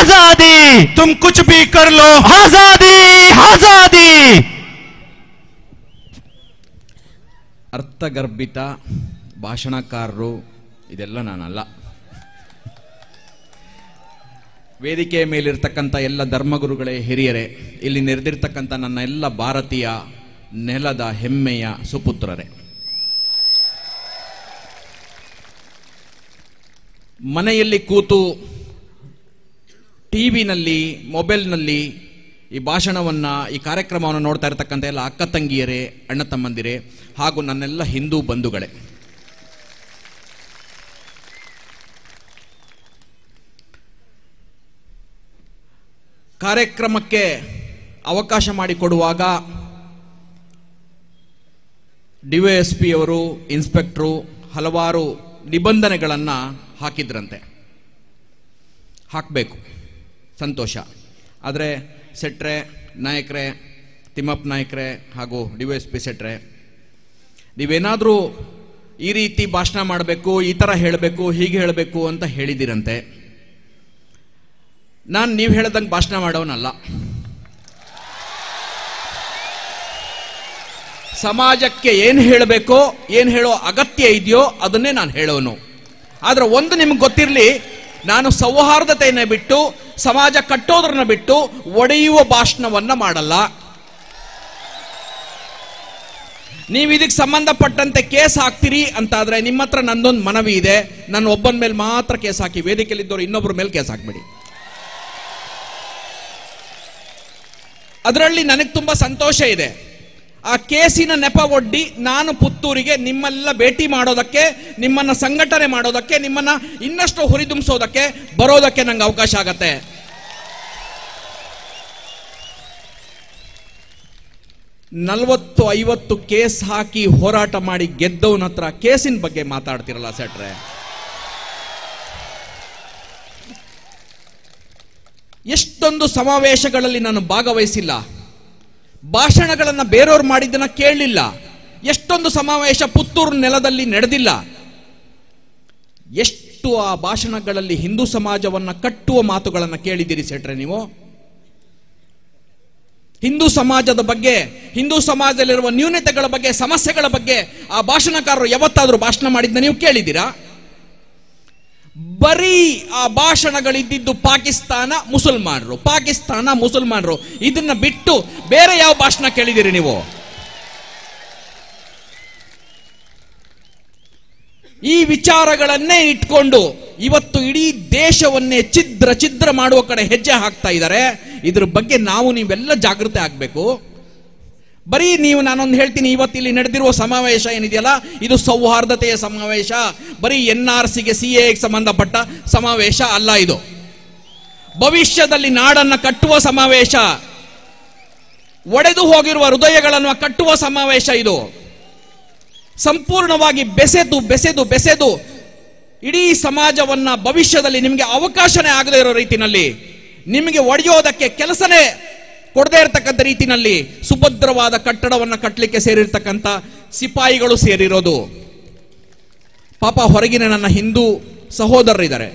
आजादी तुम कुछ भी कर लो आजादी आजादी ಅರ್ಥಗರ್ಭಿತ ಭಾಷಣಕಾರರು ಇದೆಲ್ಲ ನಾನಲ್ಲ ವೇದಿಕೆಯ ಮೇಲಿರ್ತಕ್ಕಂಥ ಎಲ್ಲ ಧರ್ಮಗುರುಗಳೇ ಹಿರಿಯರೇ ಇಲ್ಲಿ ನೆರೆದಿರ್ತಕ್ಕಂಥ ನನ್ನ ಎಲ್ಲ ಭಾರತೀಯ ನೆಲದ ಹೆಮ್ಮೆಯ ಸುಪುತ್ರರೇ ಮನೆಯಲ್ಲಿ ಕೂತು ಟಿವಿನಲ್ಲಿ ಮೊಬೈಲ್ನಲ್ಲಿ ಈ ಭಾಷಣವನ್ನು ಈ ಕಾರ್ಯಕ್ರಮವನ್ನು ನೋಡ್ತಾ ಇರತಕ್ಕಂಥ ಎಲ್ಲ ಅಕ್ಕ ತಂಗಿಯರೇ ಅಣ್ಣ ತಮ್ಮಂದಿರೇ ಹಾಗೂ ನನ್ನೆಲ್ಲ ಹಿಂದೂ ಬಂಧುಗಳೇ ಕಾರ್ಯಕ್ರಮಕ್ಕೆ ಅವಕಾಶ ಮಾಡಿಕೊಡುವಾಗ ಡಿ ವೈ ಎಸ್ ಪಿ ಅವರು ಇನ್ಸ್ಪೆಕ್ಟ್ರು ಹಲವಾರು ನಿಬಂಧನೆಗಳನ್ನು ಹಾಕಿದ್ರಂತೆ ಹಾಕಬೇಕು ಸಂತೋಷ ಆದರೆ ಸೆಟ್ರೆ ನಾಯಕ್ರೆ ತಿಮ್ಮಪ್ಪ ನಾಯಕ್ರೆ ಹಾಗೂ ಡಿ ವೈ ಎಸ್ ಪಿ ಸೆಟ್ರೆ ನೀವೇನಾದರೂ ಈ ರೀತಿ ಭಾಷಣ ಮಾಡಬೇಕು ಈ ಥರ ಹೇಳಬೇಕು ಹೀಗೆ ಹೇಳಬೇಕು ಅಂತ ಹೇಳಿದ್ದೀರಂತೆ ನಾನು ನೀವು ಹೇಳ್ದಂಗೆ ಭಾಷಣ ಮಾಡೋನಲ್ಲ ಸಮಾಜಕ್ಕೆ ಏನು ಹೇಳಬೇಕೋ ಏನು ಹೇಳೋ ಅಗತ್ಯ ಇದೆಯೋ ಅದನ್ನೇ ನಾನು ಹೇಳೋನು ಆದ್ರೆ ಒಂದು ನಿಮ್ಗೆ ಗೊತ್ತಿರಲಿ ನಾನು ಸೌಹಾರ್ದತೆಯನ್ನು ಬಿಟ್ಟು ಸಮಾಜ ಕಟ್ಟೋದ್ರನ್ನ ಬಿಟ್ಟು ಒಡೆಯುವ ಭಾಷಣವನ್ನ ಮಾಡಲ್ಲ ನೀವು ಇದಕ್ಕೆ ಸಂಬಂಧಪಟ್ಟಂತೆ ಕೇಸ್ ಹಾಕ್ತೀರಿ ಅಂತಾದ್ರೆ ನಿಮ್ಮ ಹತ್ರ ನಂದೊಂದು ಮನವಿ ಇದೆ ನಾನು ಒಬ್ಬನ ಮೇಲೆ ಮಾತ್ರ ಕೇಸ್ ಹಾಕಿ ವೇದಿಕೆಯಲ್ಲಿದ್ದವರು ಇನ್ನೊಬ್ಬರ ಮೇಲೆ ಕೇಸ್ ಹಾಕ್ಬೇಡಿ ಅದರಲ್ಲಿ ನನಗೆ ತುಂಬಾ ಸಂತೋಷ ಇದೆ ಆ ಕೇಸಿನ ನೆಪ ಒಡ್ಡಿ ನಾನು ಪುತ್ತೂರಿಗೆ ನಿಮ್ಮೆಲ್ಲ ಭೇಟಿ ಮಾಡೋದಕ್ಕೆ ನಿಮ್ಮನ್ನ ಸಂಘಟನೆ ಮಾಡೋದಕ್ಕೆ ನಿಮ್ಮನ್ನ ಇನ್ನಷ್ಟು ಹುರಿದುಂಬಿಸೋದಕ್ಕೆ ಬರೋದಕ್ಕೆ ನಂಗೆ ಅವಕಾಶ ಆಗತ್ತೆ ನಲವತ್ತು ಐವತ್ತು ಕೇಸ್ ಹಾಕಿ ಹೋರಾಟ ಮಾಡಿ ಗೆದ್ದವನ ಹತ್ರ ಕೇಸಿನ ಬಗ್ಗೆ ಮಾತಾಡ್ತಿರಲ್ಲ ಸೆಟ್ರೆ ಎಷ್ಟೊಂದು ಸಮಾವೇಶಗಳಲ್ಲಿ ನಾನು ಭಾಗವಹಿಸಿಲ್ಲ ಭಾಷಣಗಳನ್ನು ಬೇರೆಯವ್ರು ಮಾಡಿದ್ದನ್ನ ಕೇಳಲಿಲ್ಲ ಎಷ್ಟೊಂದು ಸಮಾವೇಶ ಪುತ್ತೂರು ನೆಲದಲ್ಲಿ ನಡೆದಿಲ್ಲ ಎಷ್ಟು ಆ ಭಾಷಣಗಳಲ್ಲಿ ಹಿಂದೂ ಸಮಾಜವನ್ನ ಕಟ್ಟುವ ಮಾತುಗಳನ್ನು ಕೇಳಿದ್ದೀರಿ ಸೆಟ್ರೆ ನೀವು ಹಿಂದೂ ಸಮಾಜದ ಬಗ್ಗೆ ಹಿಂದೂ ಸಮಾಜದಲ್ಲಿರುವ ನ್ಯೂನತೆಗಳ ಬಗ್ಗೆ ಸಮಸ್ಯೆಗಳ ಬಗ್ಗೆ ಆ ಭಾಷಣಕಾರರು ಯಾವತ್ತಾದ್ರೂ ಭಾಷಣ ಮಾಡಿದ್ದ ನೀವು ಕೇಳಿದ್ದೀರಾ ಬರೀ ಆ ಭಾಷಣಗಳಿದ್ದಿದ್ದು ಪಾಕಿಸ್ತಾನ ಮುಸಲ್ಮಾನರು ಪಾಕಿಸ್ತಾನ ಮುಸಲ್ಮಾನರು ಇದನ್ನ ಬಿಟ್ಟು ಬೇರೆ ಯಾವ ಭಾಷಣ ಕೇಳಿದಿರಿ ನೀವು ಈ ವಿಚಾರಗಳನ್ನೇ ಇಟ್ಕೊಂಡು ಇವತ್ತು ಇಡೀ ದೇಶವನ್ನೇ ಛಿದ್ರ ಛಿದ್ರ ಮಾಡುವ ಕಡೆ ಹೆಜ್ಜೆ ಹಾಕ್ತಾ ಇದ್ದಾರೆ ಇದ್ರ ಬಗ್ಗೆ ನಾವು ನೀವೆಲ್ಲ ಜಾಗೃತಿ ಆಗ್ಬೇಕು ಬರೀ ನೀವು ನಾನೊಂದು ಹೇಳ್ತೀನಿ ಇವತ್ತು ಇಲ್ಲಿ ನಡೆದಿರುವ ಸಮಾವೇಶ ಏನಿದೆಯಲ್ಲ ಇದು ಸೌಹಾರ್ದತೆಯ ಸಮಾವೇಶ ಬರೀ ಎನ್ ಆರ್ ಸಿಗೆ ಸಿ ಎಗೆ ಸಂಬಂಧಪಟ್ಟ ಸಮಾವೇಶ ಅಲ್ಲ ಇದು ಭವಿಷ್ಯದಲ್ಲಿ ನಾಡನ್ನ ಕಟ್ಟುವ ಸಮಾವೇಶ ಒಡೆದು ಹೋಗಿರುವ ಹೃದಯಗಳನ್ನು ಕಟ್ಟುವ ಸಮಾವೇಶ ಇದು ಸಂಪೂರ್ಣವಾಗಿ ಬೆಸೆದು ಬೆಸೆದು ಬೆಸೆದು ಇಡೀ ಸಮಾಜವನ್ನ ಭವಿಷ್ಯದಲ್ಲಿ ನಿಮಗೆ ಅವಕಾಶನೇ ಆಗದೇ ಇರೋ ರೀತಿನಲ್ಲಿ ನಿಮಗೆ ಒಡೆಯೋದಕ್ಕೆ ಕೆಲಸನೇ ಕೊಡದೇ ಇರತಕ್ಕಂಥ ರೀತಿನಲ್ಲಿ ಸುಭದ್ರವಾದ ಕಟ್ಟಡವನ್ನ ಕಟ್ಟಲಿಕ್ಕೆ ಸೇರಿರ್ತಕ್ಕಂಥ ಸಿಪಾಯಿಗಳು ಸೇರಿರೋದು ಪಾಪ ಹೊರಗಿನ ನನ್ನ ಹಿಂದೂ ಸಹೋದರರಿದ್ದಾರೆ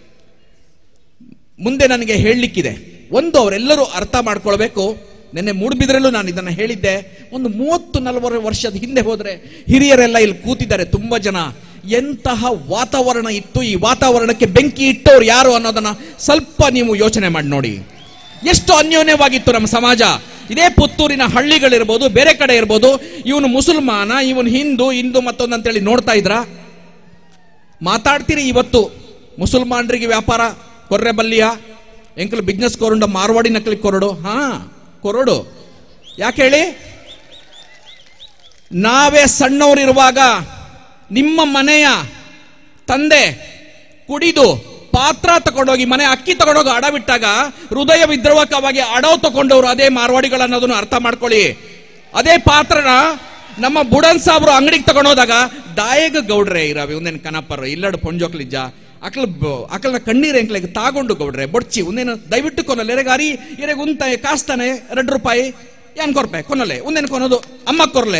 ಮುಂದೆ ನನಗೆ ಹೇಳಲಿಕ್ಕಿದೆ ಒಂದು ಅವರೆಲ್ಲರೂ ಅರ್ಥ ಮಾಡ್ಕೊಳ್ಬೇಕು ನಿನ್ನೆ ಮೂಡುಬಿದ್ರಲ್ಲೂ ನಾನು ಇದನ್ನು ಹೇಳಿದ್ದೆ ಒಂದು ಮೂವತ್ತು ನಲವತ್ತು ವರ್ಷದ ಹಿಂದೆ ಹೋದರೆ ಹಿರಿಯರೆಲ್ಲ ಇಲ್ಲಿ ಕೂತಿದ್ದಾರೆ ತುಂಬ ಜನ ಎಂತಹ ವಾತಾವರಣ ಇತ್ತು ಈ ವಾತಾವರಣಕ್ಕೆ ಬೆಂಕಿ ಇಟ್ಟವ್ರು ಯಾರು ಅನ್ನೋದನ್ನ ಸ್ವಲ್ಪ ನೀವು ಯೋಚನೆ ಮಾಡಿ ನೋಡಿ ಎಷ್ಟು ಅನ್ಯೋನ್ಯವಾಗಿತ್ತು ನಮ್ಮ ಸಮಾಜ ಇದೇ ಪುತ್ತೂರಿನ ಹಳ್ಳಿಗಳಿರ್ಬೋದು ಬೇರೆ ಕಡೆ ಇರ್ಬೋದು ಇವನು ಮುಸಲ್ಮಾನ ಇವನು ಹಿಂದೂ ಹಿಂದೂ ಮತ್ತೊಂದು ಅಂತೇಳಿ ನೋಡ್ತಾ ಇದ್ರಾ ಮಾತಾಡ್ತೀರಿ ಇವತ್ತು ಮುಸಲ್ಮಾನರಿಗೆ ವ್ಯಾಪಾರ ಕೊರ್ರೆ ಬಲ್ಲಿಯ ಎಂಕಲ್ ಬಿಸ್ನೆಸ್ ಕೊರಂಡ ಮಾರ್ವಾಡಿ ನಕಲಿ ಕೊರಡು ಹಾ ಕೊರಡು ಯಾಕೆ ಹೇಳಿ ನಾವೇ ಸಣ್ಣವರಿರುವಾಗ ನಿಮ್ಮ ಮನೆಯ ತಂದೆ ಕುಡಿದು ಪಾತ್ರ ತಗೊಂಡೋಗಿ ಮನೆ ಅಕ್ಕಿ ತಗೊಂಡೋಗಿ ಅಡವಿಟ್ಟಾಗ ಹೃದಯ ವಿದ್ರವಕವಾಗಿ ಅಡವ್ ತಗೊಂಡವರು ಅದೇ ಮಾರ್ವಾಡಿಗಳನ್ನೋದನ್ನು ಅರ್ಥ ಮಾಡ್ಕೊಳ್ಳಿ ಅದೇ ಪಾತ್ರನ ನಮ್ಮ ಬುಡನ್ ಸಾಬ್ರು ಅಂಗಡಿಗೆ ತಗೊಂಡೋದಾಗ ದಾಯಗ ಗೌಡ್ರೆ ಇರಾವೆ ಒಂದೇನು ಕನಪರ್ ಇಲ್ಲಡು ಪೊಂಜೋಕ್ಲಿಜ್ಜ ಅಕಲ್ ಅಕಲ್ನ ಕಣ್ಣೀರ್ ಎಂಕ್ಲೆಗೆ ತಾಗೊಂಡು ಗೌಡ್ರೆ ಬೊಡ್ಚಿ ಒಂದೇನು ದಯವಿಟ್ಟು ಕೊನಲೆ ಎರೆಗಾರಿ ಎರೆಗೆ ಉಂತ ಕಾಸ್ತಾನೆ ಎರಡು ರೂಪಾಯಿ ಏನ್ ಕೊರ್ಪೆ ಕೊನಲೆ ಒಂದೇನು ಕೊನೋದು ಅಮ್ಮ ಕೊರ್ಲೆ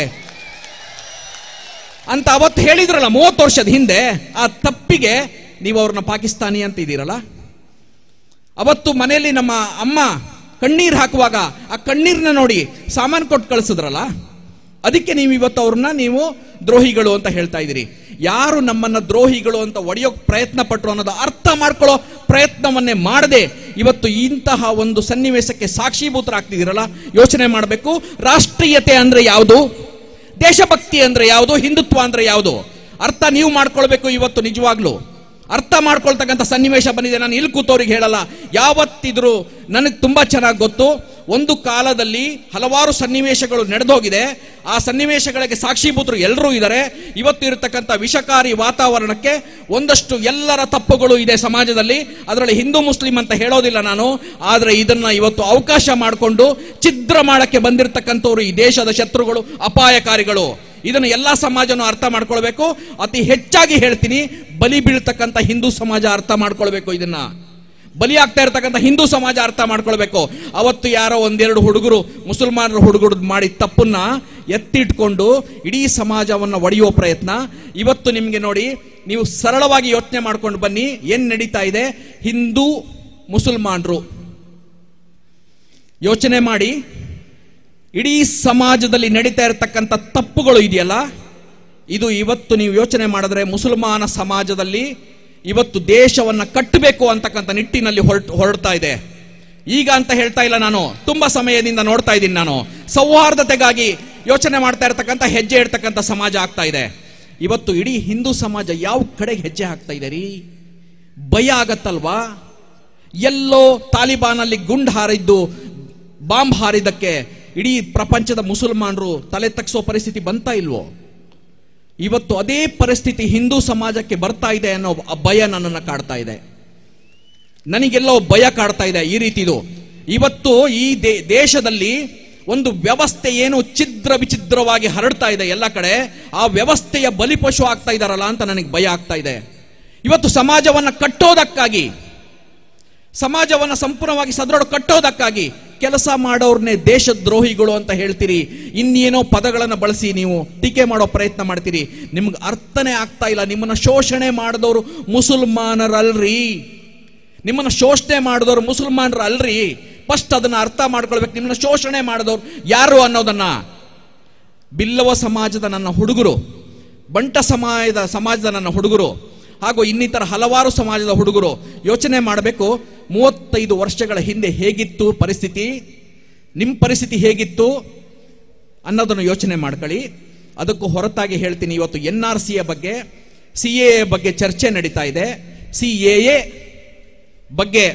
ಅಂತ ಅವತ್ತು ಹೇಳಿದ್ರಲ್ಲ ಮೂವತ್ತು ವರ್ಷದ ಹಿಂದೆ ಆ ತಪ್ಪಿಗೆ ನೀವು ಅವ್ರನ್ನ ಪಾಕಿಸ್ತಾನಿ ಅಂತ ಇದ್ದೀರಲ್ಲ ಅವತ್ತು ಮನೆಯಲ್ಲಿ ನಮ್ಮ ಅಮ್ಮ ಕಣ್ಣೀರ್ ಹಾಕುವಾಗ ಆ ಕಣ್ಣೀರ್ನ ನೋಡಿ ಸಾಮಾನು ಕೊಟ್ಟು ಕಳಿಸಿದ್ರಲ್ಲ ಅದಕ್ಕೆ ನೀವು ಇವತ್ತು ಅವ್ರನ್ನ ನೀವು ದ್ರೋಹಿಗಳು ಅಂತ ಹೇಳ್ತಾ ಇದ್ದೀರಿ ಯಾರು ನಮ್ಮನ್ನ ದ್ರೋಹಿಗಳು ಅಂತ ಒಡೆಯೋಕ್ ಪ್ರಯತ್ನ ಪಟ್ಟರು ಅನ್ನೋದು ಅರ್ಥ ಮಾಡ್ಕೊಳ್ಳೋ ಪ್ರಯತ್ನವನ್ನೇ ಮಾಡದೆ ಇವತ್ತು ಇಂತಹ ಒಂದು ಸನ್ನಿವೇಶಕ್ಕೆ ಸಾಕ್ಷೀಭೂತರಾಗ್ತಿದ್ದೀರಲ್ಲ ಯೋಚನೆ ಮಾಡಬೇಕು ರಾಷ್ಟ್ರೀಯತೆ ಅಂದ್ರೆ ಯಾವುದು ದೇಶಭಕ್ತಿ ಅಂದ್ರೆ ಯಾವುದು ಹಿಂದುತ್ವ ಅಂದ್ರೆ ಯಾವುದು ಅರ್ಥ ನೀವು ಮಾಡ್ಕೊಳ್ಬೇಕು ಇವತ್ತು ನಿಜವಾಗ್ಲು ಅರ್ಥ ಮಾಡ್ಕೊಳ್ತಕ್ಕಂಥ ಸನ್ನಿವೇಶ ಬಂದಿದೆ ನಾನು ಇಲ್ಲಿ ಕೂತವ್ರಿಗೆ ಹೇಳಲ್ಲ ಯಾವತ್ತಿದ್ರು ನನಗೆ ತುಂಬಾ ಚೆನ್ನಾಗಿ ಗೊತ್ತು ಒಂದು ಕಾಲದಲ್ಲಿ ಹಲವಾರು ಸನ್ನಿವೇಶಗಳು ನಡೆದೋಗಿದೆ ಆ ಸನ್ನಿವೇಶಗಳಿಗೆ ಸಾಕ್ಷೀಭೂತರು ಎಲ್ಲರೂ ಇದ್ದಾರೆ ಇವತ್ತು ಇರತಕ್ಕಂಥ ವಿಷಕಾರಿ ವಾತಾವರಣಕ್ಕೆ ಒಂದಷ್ಟು ಎಲ್ಲರ ತಪ್ಪುಗಳು ಇದೆ ಸಮಾಜದಲ್ಲಿ ಅದರಲ್ಲಿ ಹಿಂದೂ ಮುಸ್ಲಿಂ ಅಂತ ಹೇಳೋದಿಲ್ಲ ನಾನು ಆದರೆ ಇದನ್ನ ಇವತ್ತು ಅವಕಾಶ ಮಾಡಿಕೊಂಡು ಛಿದ್ರ ಮಾಡಕ್ಕೆ ಬಂದಿರತಕ್ಕಂಥವ್ರು ಈ ದೇಶದ ಶತ್ರುಗಳು ಅಪಾಯಕಾರಿಗಳು ಇದನ್ನು ಎಲ್ಲಾ ಸಮಾಜನೂ ಅರ್ಥ ಮಾಡ್ಕೊಳ್ಬೇಕು ಅತಿ ಹೆಚ್ಚಾಗಿ ಹೇಳ್ತೀನಿ ಬಲಿ ಬೀಳ್ತಕ್ಕಂಥ ಹಿಂದೂ ಸಮಾಜ ಅರ್ಥ ಮಾಡ್ಕೊಳ್ಬೇಕು ಇದನ್ನ ಬಲಿ ಆಗ್ತಾ ಇರ್ತಕ್ಕಂಥ ಹಿಂದೂ ಸಮಾಜ ಅರ್ಥ ಮಾಡ್ಕೊಳ್ಬೇಕು ಅವತ್ತು ಯಾರೋ ಒಂದೆರಡು ಹುಡುಗರು ಮುಸಲ್ಮಾನರ ಹುಡುಗರು ಮಾಡಿ ತಪ್ಪನ್ನ ಎತ್ತಿಟ್ಕೊಂಡು ಇಡೀ ಸಮಾಜವನ್ನ ಒಡೆಯುವ ಪ್ರಯತ್ನ ಇವತ್ತು ನಿಮಗೆ ನೋಡಿ ನೀವು ಸರಳವಾಗಿ ಯೋಚನೆ ಮಾಡ್ಕೊಂಡು ಬನ್ನಿ ಏನ್ ನಡೀತಾ ಇದೆ ಹಿಂದೂ ಮುಸಲ್ಮಾನರು ಯೋಚನೆ ಮಾಡಿ ಇಡೀ ಸಮಾಜದಲ್ಲಿ ನಡೀತಾ ಇರತಕ್ಕಂಥ ತಪ್ಪುಗಳು ಇದೆಯಲ್ಲ ಇದು ಇವತ್ತು ನೀವು ಯೋಚನೆ ಮಾಡಿದ್ರೆ ಮುಸಲ್ಮಾನ ಸಮಾಜದಲ್ಲಿ ಇವತ್ತು ದೇಶವನ್ನ ಕಟ್ಟಬೇಕು ಅಂತಕ್ಕಂಥ ನಿಟ್ಟಿನಲ್ಲಿ ಹೊರಟು ಹೊರಡ್ತಾ ಇದೆ ಈಗ ಅಂತ ಹೇಳ್ತಾ ಇಲ್ಲ ನಾನು ತುಂಬಾ ಸಮಯದಿಂದ ನೋಡ್ತಾ ಇದ್ದೀನಿ ನಾನು ಸೌಹಾರ್ದತೆಗಾಗಿ ಯೋಚನೆ ಮಾಡ್ತಾ ಇರತಕ್ಕಂಥ ಹೆಜ್ಜೆ ಇಡ್ತಕ್ಕಂಥ ಸಮಾಜ ಆಗ್ತಾ ಇದೆ ಇವತ್ತು ಇಡೀ ಹಿಂದೂ ಸಮಾಜ ಯಾವ ಕಡೆಗೆ ಹೆಜ್ಜೆ ಹಾಕ್ತಾ ಇದೆ ರೀ ಭಯ ಆಗತ್ತಲ್ವಾ ಎಲ್ಲೋ ತಾಲಿಬಾನಲ್ಲಿ ಗುಂಡ್ ಹಾರಿದ್ದು ಬಾಂಬ್ ಹಾರಿದ್ದಕ್ಕೆ ಇಡೀ ಪ್ರಪಂಚದ ಮುಸಲ್ಮಾನರು ತಲೆ ತಗ್ಸೋ ಪರಿಸ್ಥಿತಿ ಬಂತಾ ಇಲ್ವೋ ಇವತ್ತು ಅದೇ ಪರಿಸ್ಥಿತಿ ಹಿಂದೂ ಸಮಾಜಕ್ಕೆ ಬರ್ತಾ ಇದೆ ಅನ್ನೋ ಆ ಭಯ ನನ್ನನ್ನು ಕಾಡ್ತಾ ಇದೆ ನನಗೆಲ್ಲೋ ಭಯ ಕಾಡ್ತಾ ಇದೆ ಈ ರೀತಿದು ಇವತ್ತು ಈ ದೇ- ದೇಶದಲ್ಲಿ ಒಂದು ವ್ಯವಸ್ಥೆ ಏನು ಛಿದ್ರ ವಿಚಿದ್ರವಾಗಿ ಹರಡ್ತಾ ಇದೆ ಎಲ್ಲ ಕಡೆ ಆ ವ್ಯವಸ್ಥೆಯ ಬಲಿಪಶು ಆಗ್ತಾ ಇದಾರಲ್ಲ ಅಂತ ನನಗೆ ಭಯ ಆಗ್ತಾ ಇದೆ ಇವತ್ತು ಸಮಾಜವನ್ನ ಕಟ್ಟೋದಕ್ಕಾಗಿ ಸಮಾಜವನ್ನ ಸಂಪೂರ್ಣವಾಗಿ ಸದೃಢ ಕಟ್ಟೋದಕ್ಕಾಗಿ ಕೆಲಸ ಮಾಡೋರ್ನೇ ದೇಶದ್ರೋಹಿಗಳು ಅಂತ ಹೇಳ್ತೀರಿ ಇನ್ನೇನೋ ಪದಗಳನ್ನು ಬಳಸಿ ನೀವು ಟೀಕೆ ಮಾಡೋ ಪ್ರಯತ್ನ ಮಾಡ್ತೀರಿ ನಿಮ್ಗೆ ಅರ್ಥನೇ ಆಗ್ತಾ ಇಲ್ಲ ನಿಮ್ಮನ್ನ ಶೋಷಣೆ ಮಾಡಿದವರು ಮುಸಲ್ಮಾನರಲ್ರಿ ನಿಮ್ಮನ್ನ ಶೋಷಣೆ ಮಾಡಿದವರು ಮುಸಲ್ಮಾನರು ಅಲ್ರಿ ಫಸ್ಟ್ ಅದನ್ನ ಅರ್ಥ ಮಾಡ್ಕೊಳ್ಬೇಕು ನಿಮ್ಮನ್ನ ಶೋಷಣೆ ಮಾಡಿದವರು ಯಾರು ಅನ್ನೋದನ್ನ ಬಿಲ್ಲವ ಸಮಾಜದ ನನ್ನ ಹುಡುಗರು ಬಂಟ ಸಮಾಜದ ಸಮಾಜದ ನನ್ನ ಹುಡುಗರು ಹಾಗೂ ಇನ್ನಿತರ ಹಲವಾರು ಸಮಾಜದ ಹುಡುಗರು ಯೋಚನೆ ಮಾಡಬೇಕು ಮೂವತ್ತೈದು ವರ್ಷಗಳ ಹಿಂದೆ ಹೇಗಿತ್ತು ಪರಿಸ್ಥಿತಿ ನಿಮ್ಮ ಪರಿಸ್ಥಿತಿ ಹೇಗಿತ್ತು ಅನ್ನೋದನ್ನು ಯೋಚನೆ ಮಾಡ್ಕೊಳ್ಳಿ ಅದಕ್ಕೂ ಹೊರತಾಗಿ ಹೇಳ್ತೀನಿ ಇವತ್ತು ಎನ್ ಆರ್ ಸಿಯ ಬಗ್ಗೆ ಸಿ ಎ ಬಗ್ಗೆ ಚರ್ಚೆ ನಡೀತಾ ಇದೆ ಸಿ ಎ ಬಗ್ಗೆ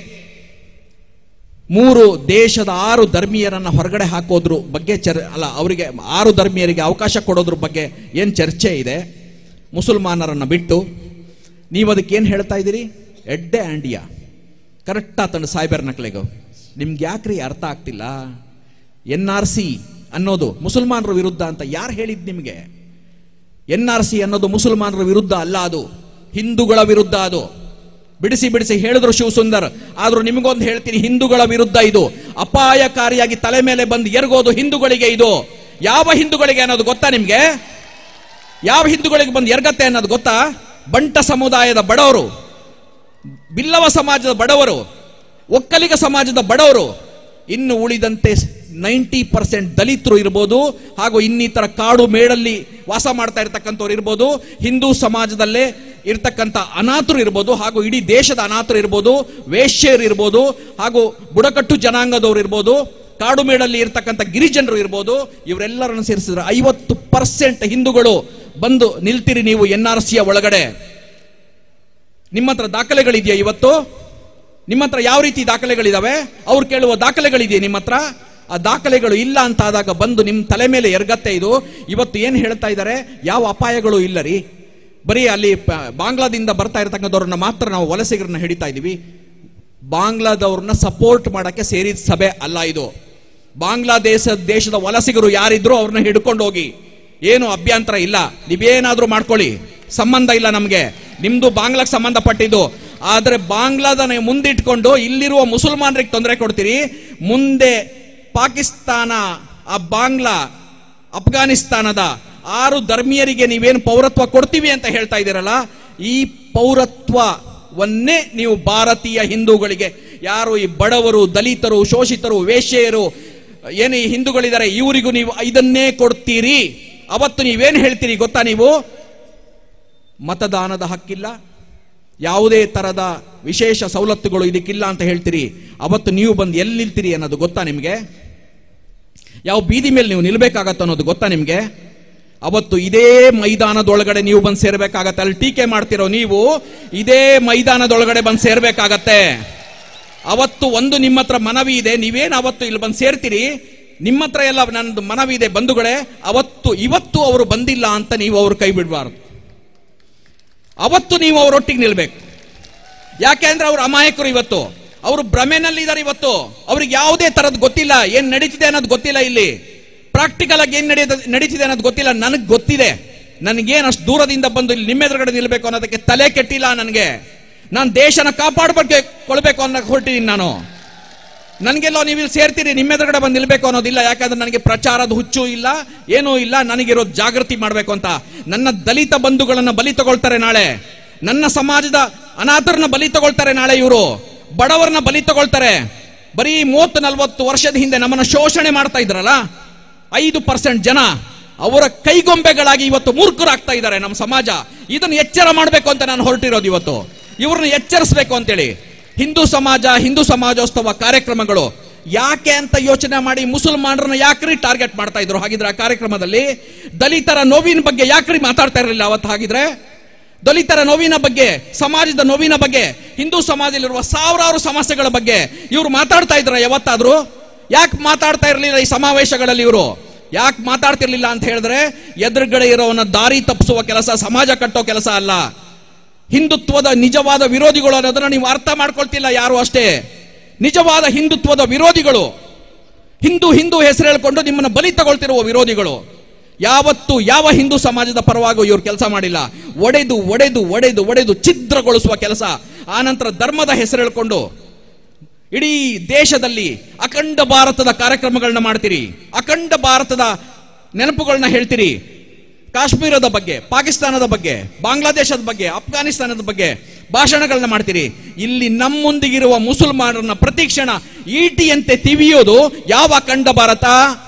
ಮೂರು ದೇಶದ ಆರು ಧರ್ಮೀಯರನ್ನ ಹೊರಗಡೆ ಹಾಕೋದ್ರ ಬಗ್ಗೆ ಚರ್ ಅಲ್ಲ ಅವರಿಗೆ ಆರು ಧರ್ಮೀಯರಿಗೆ ಅವಕಾಶ ಕೊಡೋದ್ರ ಬಗ್ಗೆ ಏನು ಚರ್ಚೆ ಇದೆ ಮುಸಲ್ಮಾನರನ್ನ ಬಿಟ್ಟು ನೀವು ಅದಕ್ಕೆ ಏನು ಹೇಳ್ತಾ ಇದ್ದೀರಿ ಎಡ್ಡೆ ಆಂಡಿಯಾ ಕರೆಕ್ಟ್ ಆತಂಡು ಸಾಯ್ಬರ್ ನಕ್ಲೆಗು ನಿಮ್ಗೆ ಯಾಕ್ರಿ ಅರ್ಥ ಆಗ್ತಿಲ್ಲ ಎನ್ ಆರ್ ಸಿ ಅನ್ನೋದು ಮುಸಲ್ಮಾನರ ವಿರುದ್ಧ ಅಂತ ಯಾರು ಹೇಳಿದ್ ನಿಮಗೆ ಎನ್ ಆರ್ ಸಿ ಅನ್ನೋದು ಮುಸಲ್ಮಾನರ ವಿರುದ್ಧ ಅಲ್ಲ ಅದು ಹಿಂದೂಗಳ ವಿರುದ್ಧ ಅದು ಬಿಡಿಸಿ ಬಿಡಿಸಿ ಹೇಳಿದ್ರು ಶಿವಸುಂದರ್ ಆದ್ರೂ ನಿಮಗೊಂದು ಹೇಳ್ತೀನಿ ಹಿಂದೂಗಳ ವಿರುದ್ಧ ಇದು ಅಪಾಯಕಾರಿಯಾಗಿ ತಲೆ ಮೇಲೆ ಬಂದು ಎರಗೋದು ಹಿಂದೂಗಳಿಗೆ ಇದು ಯಾವ ಹಿಂದೂಗಳಿಗೆ ಅನ್ನೋದು ಗೊತ್ತಾ ನಿಮ್ಗೆ ಯಾವ ಹಿಂದೂಗಳಿಗೆ ಬಂದು ಎರಗತ್ತೆ ಅನ್ನೋದು ಗೊತ್ತಾ ಬಂಟ ಸಮುದಾಯದ ಬಡವರು ಬಿಲ್ಲವ ಸಮಾಜದ ಬಡವರು ಒಕ್ಕಲಿಗ ಸಮಾಜದ ಬಡವರು ಇನ್ನು ಉಳಿದಂತೆ ನೈಂಟಿ ಪರ್ಸೆಂಟ್ ದಲಿತರು ಇರ್ಬೋದು ಹಾಗೂ ಇನ್ನಿತರ ಕಾಡು ಮೇಡಲ್ಲಿ ವಾಸ ಮಾಡ್ತಾ ಇರ್ತಕ್ಕಂಥವ್ರು ಇರ್ಬೋದು ಹಿಂದೂ ಸಮಾಜದಲ್ಲೇ ಇರ್ತಕ್ಕಂಥ ಅನಾಥರು ಇರ್ಬೋದು ಹಾಗೂ ಇಡೀ ದೇಶದ ಅನಾಥರು ಇರ್ಬೋದು ವೇಶ್ಯರು ಇರ್ಬೋದು ಹಾಗೂ ಬುಡಕಟ್ಟು ಜನಾಂಗದವ್ರು ಇರ್ಬೋದು ಕಾಡು ಮೇಡಲ್ಲಿ ಇರ್ತಕ್ಕಂಥ ಗಿರಿಜನರು ಇರ್ಬೋದು ಇವರೆಲ್ಲರನ್ನು ಸೇರಿಸಿದ್ರೆ ಐವತ್ತು ಪರ್ಸೆಂಟ್ ಹಿಂದೂಗಳು ಬಂದು ನಿಲ್ತಿರಿ ನೀವು ಎನ್ ಆರ್ ಸಿಯ ಒಳಗಡೆ ನಿಮ್ಮ ಹತ್ರ ದಾಖಲೆಗಳಿದೆಯಾ ಇವತ್ತು ನಿಮ್ಮ ಹತ್ರ ಯಾವ ರೀತಿ ದಾಖಲೆಗಳಿದಾವೆ ಅವ್ರು ಕೇಳುವ ದಾಖಲೆಗಳಿದೆಯಾ ನಿಮ್ಮ ಹತ್ರ ಆ ದಾಖಲೆಗಳು ಇಲ್ಲ ಅಂತ ಆದಾಗ ಬಂದು ನಿಮ್ಮ ತಲೆ ಮೇಲೆ ಎರಗತ್ತೆ ಇದು ಇವತ್ತು ಏನು ಹೇಳ್ತಾ ಇದ್ದಾರೆ ಯಾವ ಅಪಾಯಗಳು ಇಲ್ಲ ರೀ ಬರೀ ಅಲ್ಲಿ ಪ- ಬಾಂಗ್ಲಾದಿಂದ ಬರ್ತಾ ಇರತಕ್ಕಂಥವ್ರನ್ನ ಮಾತ್ರ ನಾವು ವಲಸಿಗರನ್ನ ಹಿಡಿತಾ ಇದೀವಿ ಬಾಂಗ್ಲಾದವ್ರನ್ನ ಸಪೋರ್ಟ್ ಮಾಡಕ್ಕೆ ಸೇರಿದ ಸಭೆ ಅಲ್ಲ ಇದು ಬಾಂಗ್ಲಾದೇಶ ದೇಶದ ವಲಸಿಗರು ಯಾರಿದ್ರು ಅವ್ರನ್ನ ಹಿಡ್ಕೊಂಡು ಹೋಗಿ ಏನು ಅಭ್ಯಂತರ ಇಲ್ಲ ನೀವೇನಾದ್ರೂ ಮಾಡ್ಕೊಳ್ಳಿ ಸಂಬಂಧ ಇಲ್ಲ ನಮಗೆ ನಿಮ್ದು ಬಾಂಗ್ಲಾಕ್ ಸಂಬಂಧಪಟ್ಟಿದ್ದು ಆದ್ರೆ ಬಾಂಗ್ಲಾದ ನೀವು ಮುಂದಿಟ್ಕೊಂಡು ಇಲ್ಲಿರುವ ಮುಸಲ್ಮಾನರಿಗೆ ತೊಂದರೆ ಕೊಡ್ತೀರಿ ಮುಂದೆ ಪಾಕಿಸ್ತಾನ ಆ ಬಾಂಗ್ಲಾ ಅಫ್ಘಾನಿಸ್ತಾನದ ಆರು ಧರ್ಮೀಯರಿಗೆ ನೀವೇನು ಪೌರತ್ವ ಕೊಡ್ತೀವಿ ಅಂತ ಹೇಳ್ತಾ ಇದ್ದೀರಲ್ಲ ಈ ಪೌರತ್ವವನ್ನೇ ನೀವು ಭಾರತೀಯ ಹಿಂದೂಗಳಿಗೆ ಯಾರು ಈ ಬಡವರು ದಲಿತರು ಶೋಷಿತರು ವೇಶ್ಯೆಯರು ಏನು ಈ ಹಿಂದೂಗಳಿದ್ದಾರೆ ಇವರಿಗೂ ನೀವು ಇದನ್ನೇ ಕೊಡ್ತೀರಿ ಅವತ್ತು ನೀವೇನು ಹೇಳ್ತೀರಿ ಗೊತ್ತಾ ನೀವು ಮತದಾನದ ಹಕ್ಕಿಲ್ಲ ಯಾವುದೇ ತರದ ವಿಶೇಷ ಸವಲತ್ತುಗಳು ಇದಕ್ಕಿಲ್ಲ ಅಂತ ಹೇಳ್ತೀರಿ ಅವತ್ತು ನೀವು ಬಂದು ಎಲ್ಲಿ ನಿಲ್ತೀರಿ ಅನ್ನೋದು ಗೊತ್ತಾ ನಿಮಗೆ ಯಾವ ಬೀದಿ ಮೇಲೆ ನೀವು ನಿಲ್ಬೇಕಾಗತ್ತ ಅನ್ನೋದು ಗೊತ್ತಾ ನಿಮಗೆ ಅವತ್ತು ಇದೇ ಮೈದಾನದೊಳಗಡೆ ನೀವು ಬಂದು ಸೇರ್ಬೇಕಾಗತ್ತೆ ಅಲ್ಲಿ ಟೀಕೆ ಮಾಡ್ತಿರೋ ನೀವು ಇದೇ ಮೈದಾನದೊಳಗಡೆ ಬಂದು ಸೇರ್ಬೇಕಾಗತ್ತೆ ಅವತ್ತು ಒಂದು ನಿಮ್ಮ ಹತ್ರ ಮನವಿ ಇದೆ ನೀವೇನು ಅವತ್ತು ಇಲ್ಲಿ ಬಂದು ಸೇರ್ತೀರಿ ನಿಮ್ಮ ಹತ್ರ ಎಲ್ಲ ನನ್ನದು ಮನವಿ ಇದೆ ಬಂಧುಗಳೇ ಅವತ್ತು ಇವತ್ತು ಅವರು ಬಂದಿಲ್ಲ ಅಂತ ನೀವು ಅವ್ರ ಕೈ ಬಿಡಬಾರ್ದು ಅವತ್ತು ನೀವು ಅವರೊಟ್ಟಿಗೆ ನಿಲ್ಬೇಕು ಯಾಕೆ ಅಂದ್ರೆ ಅವ್ರು ಅಮಾಯಕರು ಇವತ್ತು ಅವರು ಭ್ರಮೆನಲ್ಲಿ ಇದ್ದಾರೆ ಇವತ್ತು ಅವ್ರಿಗೆ ಯಾವುದೇ ತರದ್ ಗೊತ್ತಿಲ್ಲ ಏನ್ ನಡೀತಿದೆ ಅನ್ನೋದು ಗೊತ್ತಿಲ್ಲ ಇಲ್ಲಿ ಪ್ರಾಕ್ಟಿಕಲ್ ಆಗಿ ಏನ್ ನಡೆಯೋದು ನಡೀತಿದೆ ಅನ್ನೋದು ಗೊತ್ತಿಲ್ಲ ನನಗೆ ಗೊತ್ತಿದೆ ನನಗೇನು ಅಷ್ಟು ದೂರದಿಂದ ಬಂದು ಇಲ್ಲಿ ನಿಮ್ಮ ಎದುರುಗಡೆ ನಿಲ್ಬೇಕು ಅನ್ನೋದಕ್ಕೆ ತಲೆ ಕೆಟ್ಟಿಲ್ಲ ನನಗೆ ನಾನು ದೇಶನ ಕಾಪಾಡಬೇಕು ಕೊಳ್ಬೇಕು ಅನ್ನೋ ಹೊರಟಿದ್ದೀನಿ ನಾನು ನನಗೆಲ್ಲೋ ನೀವು ಇಲ್ಲಿ ಸೇರ್ತೀರಿ ನಿಮ್ಮ ಎದುರುಗಡೆ ಬಂದು ನಿಲ್ಬೇಕು ಅನ್ನೋದಿಲ್ಲ ಯಾಕಂದ್ರೆ ನನಗೆ ಪ್ರಚಾರದ ಹುಚ್ಚು ಇಲ್ಲ ಏನೂ ಇಲ್ಲ ನನಗಿರೋ ಜಾಗೃತಿ ಮಾಡಬೇಕು ಅಂತ ನನ್ನ ದಲಿತ ಬಂಧುಗಳನ್ನ ಬಲಿ ತಗೊಳ್ತಾರೆ ನಾಳೆ ನನ್ನ ಸಮಾಜದ ಅನಾಥರನ್ನ ಬಲಿ ತಗೊಳ್ತಾರೆ ನಾಳೆ ಇವರು ಬಡವರನ್ನ ಬಲಿ ತಗೊಳ್ತಾರೆ ಬರೀ ಮೂವತ್ತು ನಲ್ವತ್ತು ವರ್ಷದ ಹಿಂದೆ ನಮ್ಮನ್ನ ಶೋಷಣೆ ಮಾಡ್ತಾ ಇದ್ರಲ್ಲ ಐದು ಪರ್ಸೆಂಟ್ ಜನ ಅವರ ಕೈಗೊಂಬೆಗಳಾಗಿ ಇವತ್ತು ಮೂರ್ಖರಾಗ್ತಾ ಇದ್ದಾರೆ ನಮ್ಮ ಸಮಾಜ ಇದನ್ನು ಎಚ್ಚರ ಮಾಡಬೇಕು ಅಂತ ನಾನು ಹೊರಟಿರೋದು ಇವತ್ತು ಇವ್ರನ್ನ ಎಚ್ಚರಿಸಬೇಕು ಅಂತೇಳಿ ಹಿಂದೂ ಸಮಾಜ ಹಿಂದೂ ಸಮಾಜೋತ್ಸವ ಕಾರ್ಯಕ್ರಮಗಳು ಯಾಕೆ ಅಂತ ಯೋಚನೆ ಮಾಡಿ ಮುಸಲ್ಮಾನರನ್ನ ಯಾಕ್ರಿ ಟಾರ್ಗೆಟ್ ಮಾಡ್ತಾ ಇದ್ರು ಹಾಗಿದ್ರೆ ಆ ಕಾರ್ಯಕ್ರಮದಲ್ಲಿ ದಲಿತರ ನೋವಿನ ಬಗ್ಗೆ ಯಾಕ್ರಿ ಮಾತಾಡ್ತಾ ಇರಲಿಲ್ಲ ಅವತ್ತು ಹಾಗಿದ್ರೆ ದಲಿತರ ನೋವಿನ ಬಗ್ಗೆ ಸಮಾಜದ ನೋವಿನ ಬಗ್ಗೆ ಹಿಂದೂ ಸಮಾಜದಲ್ಲಿರುವ ಸಾವಿರಾರು ಸಮಸ್ಯೆಗಳ ಬಗ್ಗೆ ಇವರು ಮಾತಾಡ್ತಾ ಇದ್ರ ಯಾವತ್ತಾದ್ರೂ ಯಾಕೆ ಮಾತಾಡ್ತಾ ಇರಲಿಲ್ಲ ಈ ಸಮಾವೇಶಗಳಲ್ಲಿ ಇವರು ಯಾಕೆ ಮಾತಾಡ್ತಿರ್ಲಿಲ್ಲ ಅಂತ ಹೇಳಿದ್ರೆ ಎದುರುಗಡೆ ಇರೋವನ್ನ ದಾರಿ ತಪ್ಪಿಸುವ ಕೆಲಸ ಸಮಾಜ ಕಟ್ಟೋ ಕೆಲಸ ಅಲ್ಲ ಹಿಂದುತ್ವದ ನಿಜವಾದ ವಿರೋಧಿಗಳು ಅನ್ನೋದನ್ನ ನೀವು ಅರ್ಥ ಮಾಡ್ಕೊಳ್ತಿಲ್ಲ ಯಾರು ಅಷ್ಟೇ ನಿಜವಾದ ಹಿಂದುತ್ವದ ವಿರೋಧಿಗಳು ಹಿಂದೂ ಹಿಂದೂ ಹೆಸರು ಹೇಳ್ಕೊಂಡು ನಿಮ್ಮನ್ನ ಬಲಿ ತಗೊಳ್ತಿರುವ ವಿರೋಧಿಗಳು ಯಾವತ್ತು ಯಾವ ಹಿಂದೂ ಸಮಾಜದ ಪರವಾಗೂ ಇವ್ರು ಕೆಲಸ ಮಾಡಿಲ್ಲ ಒಡೆದು ಒಡೆದು ಒಡೆದು ಒಡೆದು ಛಿದ್ರಗೊಳಿಸುವ ಕೆಲಸ ಆನಂತರ ಧರ್ಮದ ಹೆಸರು ಹೇಳ್ಕೊಂಡು ಇಡೀ ದೇಶದಲ್ಲಿ ಅಖಂಡ ಭಾರತದ ಕಾರ್ಯಕ್ರಮಗಳನ್ನ ಮಾಡ್ತೀರಿ ಅಖಂಡ ಭಾರತದ ನೆನಪುಗಳನ್ನ ಹೇಳ್ತೀರಿ ಕಾಶ್ಮೀರದ ಬಗ್ಗೆ ಪಾಕಿಸ್ತಾನದ ಬಗ್ಗೆ ಬಾಂಗ್ಲಾದೇಶದ ಬಗ್ಗೆ ಅಫ್ಘಾನಿಸ್ತಾನದ ಬಗ್ಗೆ ಭಾಷಣಗಳನ್ನ ಮಾಡ್ತೀರಿ ಇಲ್ಲಿ ನಮ್ಮೊಂದಿಗಿರುವ ಮುಸಲ್ಮಾನರನ್ನ ಪ್ರತಿಕ್ಷಣ ಈಟಿಯಂತೆ ತಿವಿಯೋದು ಯಾವ ಅಖಂಡ ಭಾರತ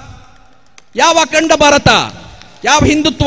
ಯಾವ ಅಖಂಡ ಭಾರತ ಯಾವ ಹಿಂದುತ್ವ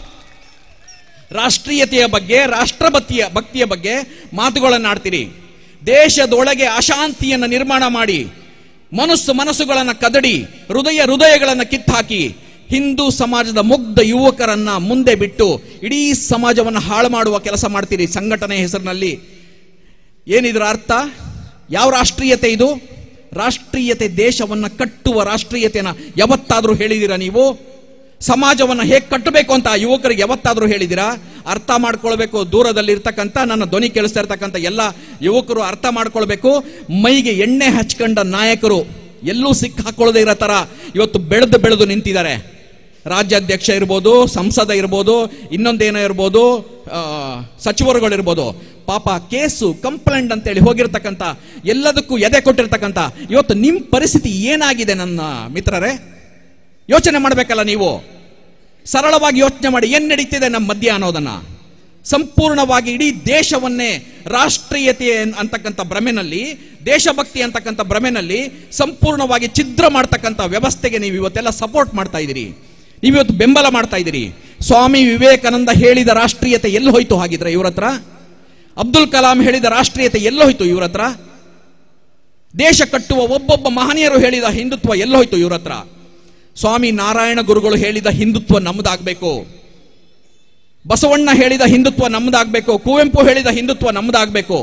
ರಾಷ್ಟ್ರೀಯತೆಯ ಬಗ್ಗೆ ರಾಷ್ಟ್ರಭಕ್ತಿಯ ಭಕ್ತಿಯ ಬಗ್ಗೆ ಮಾತುಗಳನ್ನು ಆಡ್ತೀರಿ ದೇಶದೊಳಗೆ ಅಶಾಂತಿಯನ್ನು ನಿರ್ಮಾಣ ಮಾಡಿ ಮನಸ್ಸು ಮನಸ್ಸುಗಳನ್ನು ಕದಡಿ ಹೃದಯ ಹೃದಯಗಳನ್ನು ಕಿತ್ತಾಕಿ ಹಿಂದೂ ಸಮಾಜದ ಮುಗ್ಧ ಯುವಕರನ್ನ ಮುಂದೆ ಬಿಟ್ಟು ಇಡೀ ಸಮಾಜವನ್ನು ಹಾಳು ಮಾಡುವ ಕೆಲಸ ಮಾಡ್ತೀರಿ ಸಂಘಟನೆ ಹೆಸರಿನಲ್ಲಿ ಏನಿದ್ರ ಅರ್ಥ ಯಾವ ರಾಷ್ಟ್ರೀಯತೆ ಇದು ರಾಷ್ಟ್ರೀಯತೆ ದೇಶವನ್ನ ಕಟ್ಟುವ ರಾಷ್ಟ್ರೀಯತೆಯನ್ನ ಯಾವತ್ತಾದ್ರೂ ಹೇಳಿದಿರಾ ನೀವು ಸಮಾಜವನ್ನ ಹೇಗೆ ಕಟ್ಟಬೇಕು ಅಂತ ಆ ಯುವಕರಿಗೆ ಯಾವತ್ತಾದ್ರೂ ಹೇಳಿದಿರಾ ಅರ್ಥ ಮಾಡ್ಕೊಳ್ಬೇಕು ದೂರದಲ್ಲಿ ಇರ್ತಕ್ಕಂಥ ನನ್ನ ಧ್ವನಿ ಕೇಳಿಸ್ತಾ ಇರ್ತಕ್ಕಂಥ ಎಲ್ಲ ಯುವಕರು ಅರ್ಥ ಮಾಡ್ಕೊಳ್ಬೇಕು ಮೈಗೆ ಎಣ್ಣೆ ಹಚ್ಕೊಂಡ ನಾಯಕರು ಎಲ್ಲೂ ಸಿಕ್ಕ ಹಾಕೊಳ್ಳದೆ ಇರೋ ತರ ಇವತ್ತು ಬೆಳೆದು ಬೆಳೆದು ನಿಂತಿದ್ದಾರೆ ರಾಜ್ಯಾಧ್ಯಕ್ಷ ಇರ್ಬೋದು ಸಂಸದ ಇರ್ಬೋದು ಇನ್ನೊಂದೇನೋ ಇರ್ಬೋದು ಆ, ಸಚಿವರುಗಳಿರ್ಬೋದು ಪಾಪ ಕೇಸು ಕಂಪ್ಲೇಂಟ್ ಅಂತೇಳಿ ಹೋಗಿರ್ತಕ್ಕಂಥ ಎಲ್ಲದಕ್ಕೂ ಎದೆ ಕೊಟ್ಟಿರ್ತಕ್ಕಂಥ ಇವತ್ತು ನಿಮ್ಮ ಪರಿಸ್ಥಿತಿ ಏನಾಗಿದೆ ನನ್ನ ಮಿತ್ರರೇ ಯೋಚನೆ ಮಾಡಬೇಕಲ್ಲ ನೀವು ಸರಳವಾಗಿ ಯೋಚನೆ ಮಾಡಿ ಏನ್ ನಡೀತಿದೆ ನಮ್ಮ ಮಧ್ಯ ಅನ್ನೋದನ್ನ ಸಂಪೂರ್ಣವಾಗಿ ಇಡೀ ದೇಶವನ್ನೇ ರಾಷ್ಟ್ರೀಯತೆ ಅಂತಕ್ಕಂಥ ಭ್ರಮೆನಲ್ಲಿ ದೇಶಭಕ್ತಿ ಅಂತಕ್ಕಂಥ ಭ್ರಮೆನಲ್ಲಿ ಸಂಪೂರ್ಣವಾಗಿ ಛಿದ್ರ ಮಾಡ್ತಕ್ಕಂಥ ವ್ಯವಸ್ಥೆಗೆ ನೀವು ಇವತ್ತೆಲ್ಲ ಸಪೋರ್ಟ್ ಮಾಡ್ತಾ ಇದ್ದೀರಿ ನೀವು ಇವತ್ತು ಬೆಂಬಲ ಮಾಡ್ತಾ ಇದ್ದೀರಿ ಸ್ವಾಮಿ ವಿವೇಕಾನಂದ ಹೇಳಿದ ರಾಷ್ಟ್ರೀಯತೆ ಎಲ್ಲಿ ಹೋಯ್ತು ಹಾಗಿದ್ರೆ ಇವ್ರ ಹತ್ರ ಅಬ್ದುಲ್ ಕಲಾಂ ಹೇಳಿದ ರಾಷ್ಟ್ರೀಯತೆ ಎಲ್ಲಿ ಹೋಯ್ತು ಇವ್ರ ಹತ್ರ ದೇಶ ಕಟ್ಟುವ ಒಬ್ಬೊಬ್ಬ ಮಹನೀಯರು ಹೇಳಿದ ಹಿಂದುತ್ವ ಎಲ್ಲಿ ಹೋಯ್ತು ಇವ್ರ ಹತ್ರ ಸ್ವಾಮಿ ನಾರಾಯಣ ಗುರುಗಳು ಹೇಳಿದ ಹಿಂದುತ್ವ ನಮ್ಮದಾಗಬೇಕು ಬಸವಣ್ಣ ಹೇಳಿದ ಹಿಂದುತ್ವ ನಮ್ಮದಾಗಬೇಕು ಕುವೆಂಪು ಹೇಳಿದ ಹಿಂದುತ್ವ ನಮ್ಮದಾಗಬೇಕು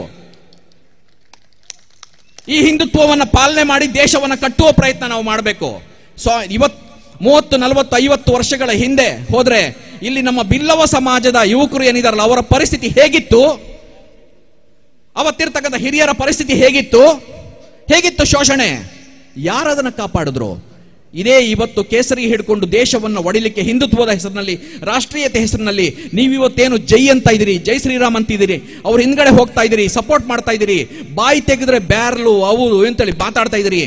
ಈ ಹಿಂದುತ್ವವನ್ನು ಪಾಲನೆ ಮಾಡಿ ದೇಶವನ್ನು ಕಟ್ಟುವ ಪ್ರಯತ್ನ ನಾವು ಮಾಡಬೇಕು ಸೊ ಇವತ್ ಮೂವತ್ತು ನಲವತ್ತು ಐವತ್ತು ವರ್ಷಗಳ ಹಿಂದೆ ಹೋದ್ರೆ ಇಲ್ಲಿ ನಮ್ಮ ಬಿಲ್ಲವ ಸಮಾಜದ ಯುವಕರು ಏನಿದಾರಲ್ಲ ಅವರ ಪರಿಸ್ಥಿತಿ ಹೇಗಿತ್ತು ಅವತ್ತಿರ್ತಕ್ಕಂಥ ಹಿರಿಯರ ಪರಿಸ್ಥಿತಿ ಹೇಗಿತ್ತು ಹೇಗಿತ್ತು ಶೋಷಣೆ ಯಾರದನ್ನ ಕಾಪಾಡಿದ್ರು ಇದೇ ಇವತ್ತು ಕೇಸರಿ ಹಿಡ್ಕೊಂಡು ದೇಶವನ್ನು ಒಡಿಲಿಕ್ಕೆ ಹಿಂದುತ್ವದ ಹೆಸರಿನಲ್ಲಿ ರಾಷ್ಟ್ರೀಯತೆ ಹೆಸರಿನಲ್ಲಿ ನೀವಿವತ್ತೇನು ಜೈ ಅಂತ ಇದ್ದೀರಿ ಜೈ ಶ್ರೀರಾಮ್ ಅಂತಿದ್ದೀರಿ ಅವ್ರ ಹಿಂದ್ಗಡೆ ಹೋಗ್ತಾ ಇದ್ದೀರಿ ಸಪೋರ್ಟ್ ಮಾಡ್ತಾ ಇದ್ದೀರಿ ಬಾಯಿ ತೆಗೆದ್ರೆ ಬ್ಯಾರ್ಲು ಅವು ಅಂತೇಳಿ ಮಾತಾಡ್ತಾ ಇದ್ದೀರಿ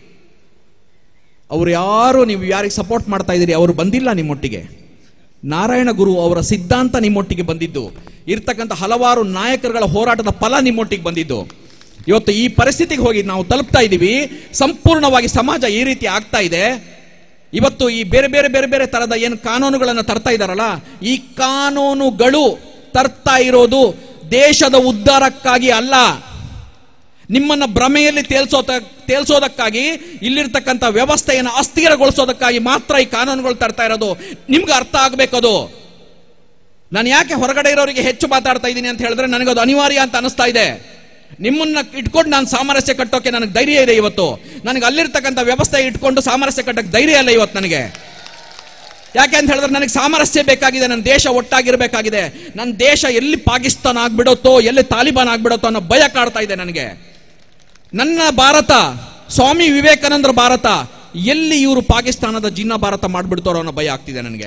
ಅವ್ರು ಯಾರು ನೀವು ಯಾರಿಗೆ ಸಪೋರ್ಟ್ ಮಾಡ್ತಾ ಇದ್ದೀರಿ ಅವರು ಬಂದಿಲ್ಲ ನಿಮ್ಮೊಟ್ಟಿಗೆ ನಾರಾಯಣ ಗುರು ಅವರ ಸಿದ್ಧಾಂತ ನಿಮ್ಮೊಟ್ಟಿಗೆ ಬಂದಿದ್ದು ಇರ್ತಕ್ಕಂಥ ಹಲವಾರು ನಾಯಕರುಗಳ ಹೋರಾಟದ ಫಲ ನಿಮ್ಮೊಟ್ಟಿಗೆ ಬಂದಿದ್ದು ಇವತ್ತು ಈ ಪರಿಸ್ಥಿತಿಗೆ ಹೋಗಿ ನಾವು ತಲುಪ್ತಾ ಇದ್ದೀವಿ ಸಂಪೂರ್ಣವಾಗಿ ಸಮಾಜ ಈ ರೀತಿ ಆಗ್ತಾ ಇದೆ ಇವತ್ತು ಈ ಬೇರೆ ಬೇರೆ ಬೇರೆ ಬೇರೆ ತರದ ಏನು ಕಾನೂನುಗಳನ್ನು ತರ್ತಾ ಇದಾರಲ್ಲ ಈ ಕಾನೂನುಗಳು ತರ್ತಾ ಇರೋದು ದೇಶದ ಉದ್ಧಾರಕ್ಕಾಗಿ ಅಲ್ಲ ನಿಮ್ಮನ್ನ ಭ್ರಮೆಯಲ್ಲಿ ತೇಲ್ಸೋತ ತೇಲ್ಸೋದಕ್ಕಾಗಿ ಇಲ್ಲಿರ್ತಕ್ಕಂಥ ವ್ಯವಸ್ಥೆಯನ್ನು ಅಸ್ಥಿರಗೊಳಿಸೋದಕ್ಕಾಗಿ ಮಾತ್ರ ಈ ಕಾನೂನುಗಳು ತರ್ತಾ ಇರೋದು ನಿಮ್ಗೆ ಅರ್ಥ ಆಗ್ಬೇಕದು ನಾನು ಯಾಕೆ ಹೊರಗಡೆ ಇರೋರಿಗೆ ಹೆಚ್ಚು ಮಾತಾಡ್ತಾ ಇದ್ದೀನಿ ಅಂತ ಹೇಳಿದ್ರೆ ನನಗದು ಅನಿವಾರ್ಯ ಅಂತ ಅನಿಸ್ತಾ ಇದೆ ನಿಮ್ಮನ್ನ ಇಟ್ಕೊಂಡು ನಾನು ಸಾಮರಸ್ಯ ಕಟ್ಟೋಕೆ ನನಗೆ ಧೈರ್ಯ ಇದೆ ಇವತ್ತು ನನಗೆ ಅಲ್ಲಿರ್ತಕ್ಕಂಥ ವ್ಯವಸ್ಥೆ ಇಟ್ಕೊಂಡು ಸಾಮರಸ್ಯ ಕಟ್ಟಕ್ಕೆ ಧೈರ್ಯ ಇಲ್ಲ ಇವತ್ತು ನನಗೆ ಯಾಕೆ ಅಂತ ಹೇಳಿದ್ರೆ ನನಗೆ ಸಾಮರಸ್ಯ ಬೇಕಾಗಿದೆ ನನ್ನ ದೇಶ ಒಟ್ಟಾಗಿರ್ಬೇಕಾಗಿದೆ ನನ್ನ ದೇಶ ಎಲ್ಲಿ ಪಾಕಿಸ್ತಾನ ಆಗ್ಬಿಡುತ್ತೋ ಎಲ್ಲಿ ತಾಲಿಬಾನ್ ಆಗ್ಬಿಡುತ್ತೋ ಅನ್ನೋ ಭಯ ಕಾಡ್ತಾ ಇದೆ ನನಗೆ ನನ್ನ ಭಾರತ ಸ್ವಾಮಿ ವಿವೇಕಾನಂದರ ಭಾರತ ಎಲ್ಲಿ ಇವರು ಪಾಕಿಸ್ತಾನದ ಜಿನ್ನ ಭಾರತ ಮಾಡ್ಬಿಡ್ತಾರೋ ಅನ್ನೋ ಭಯ ಆಗ್ತಿದೆ ನನಗೆ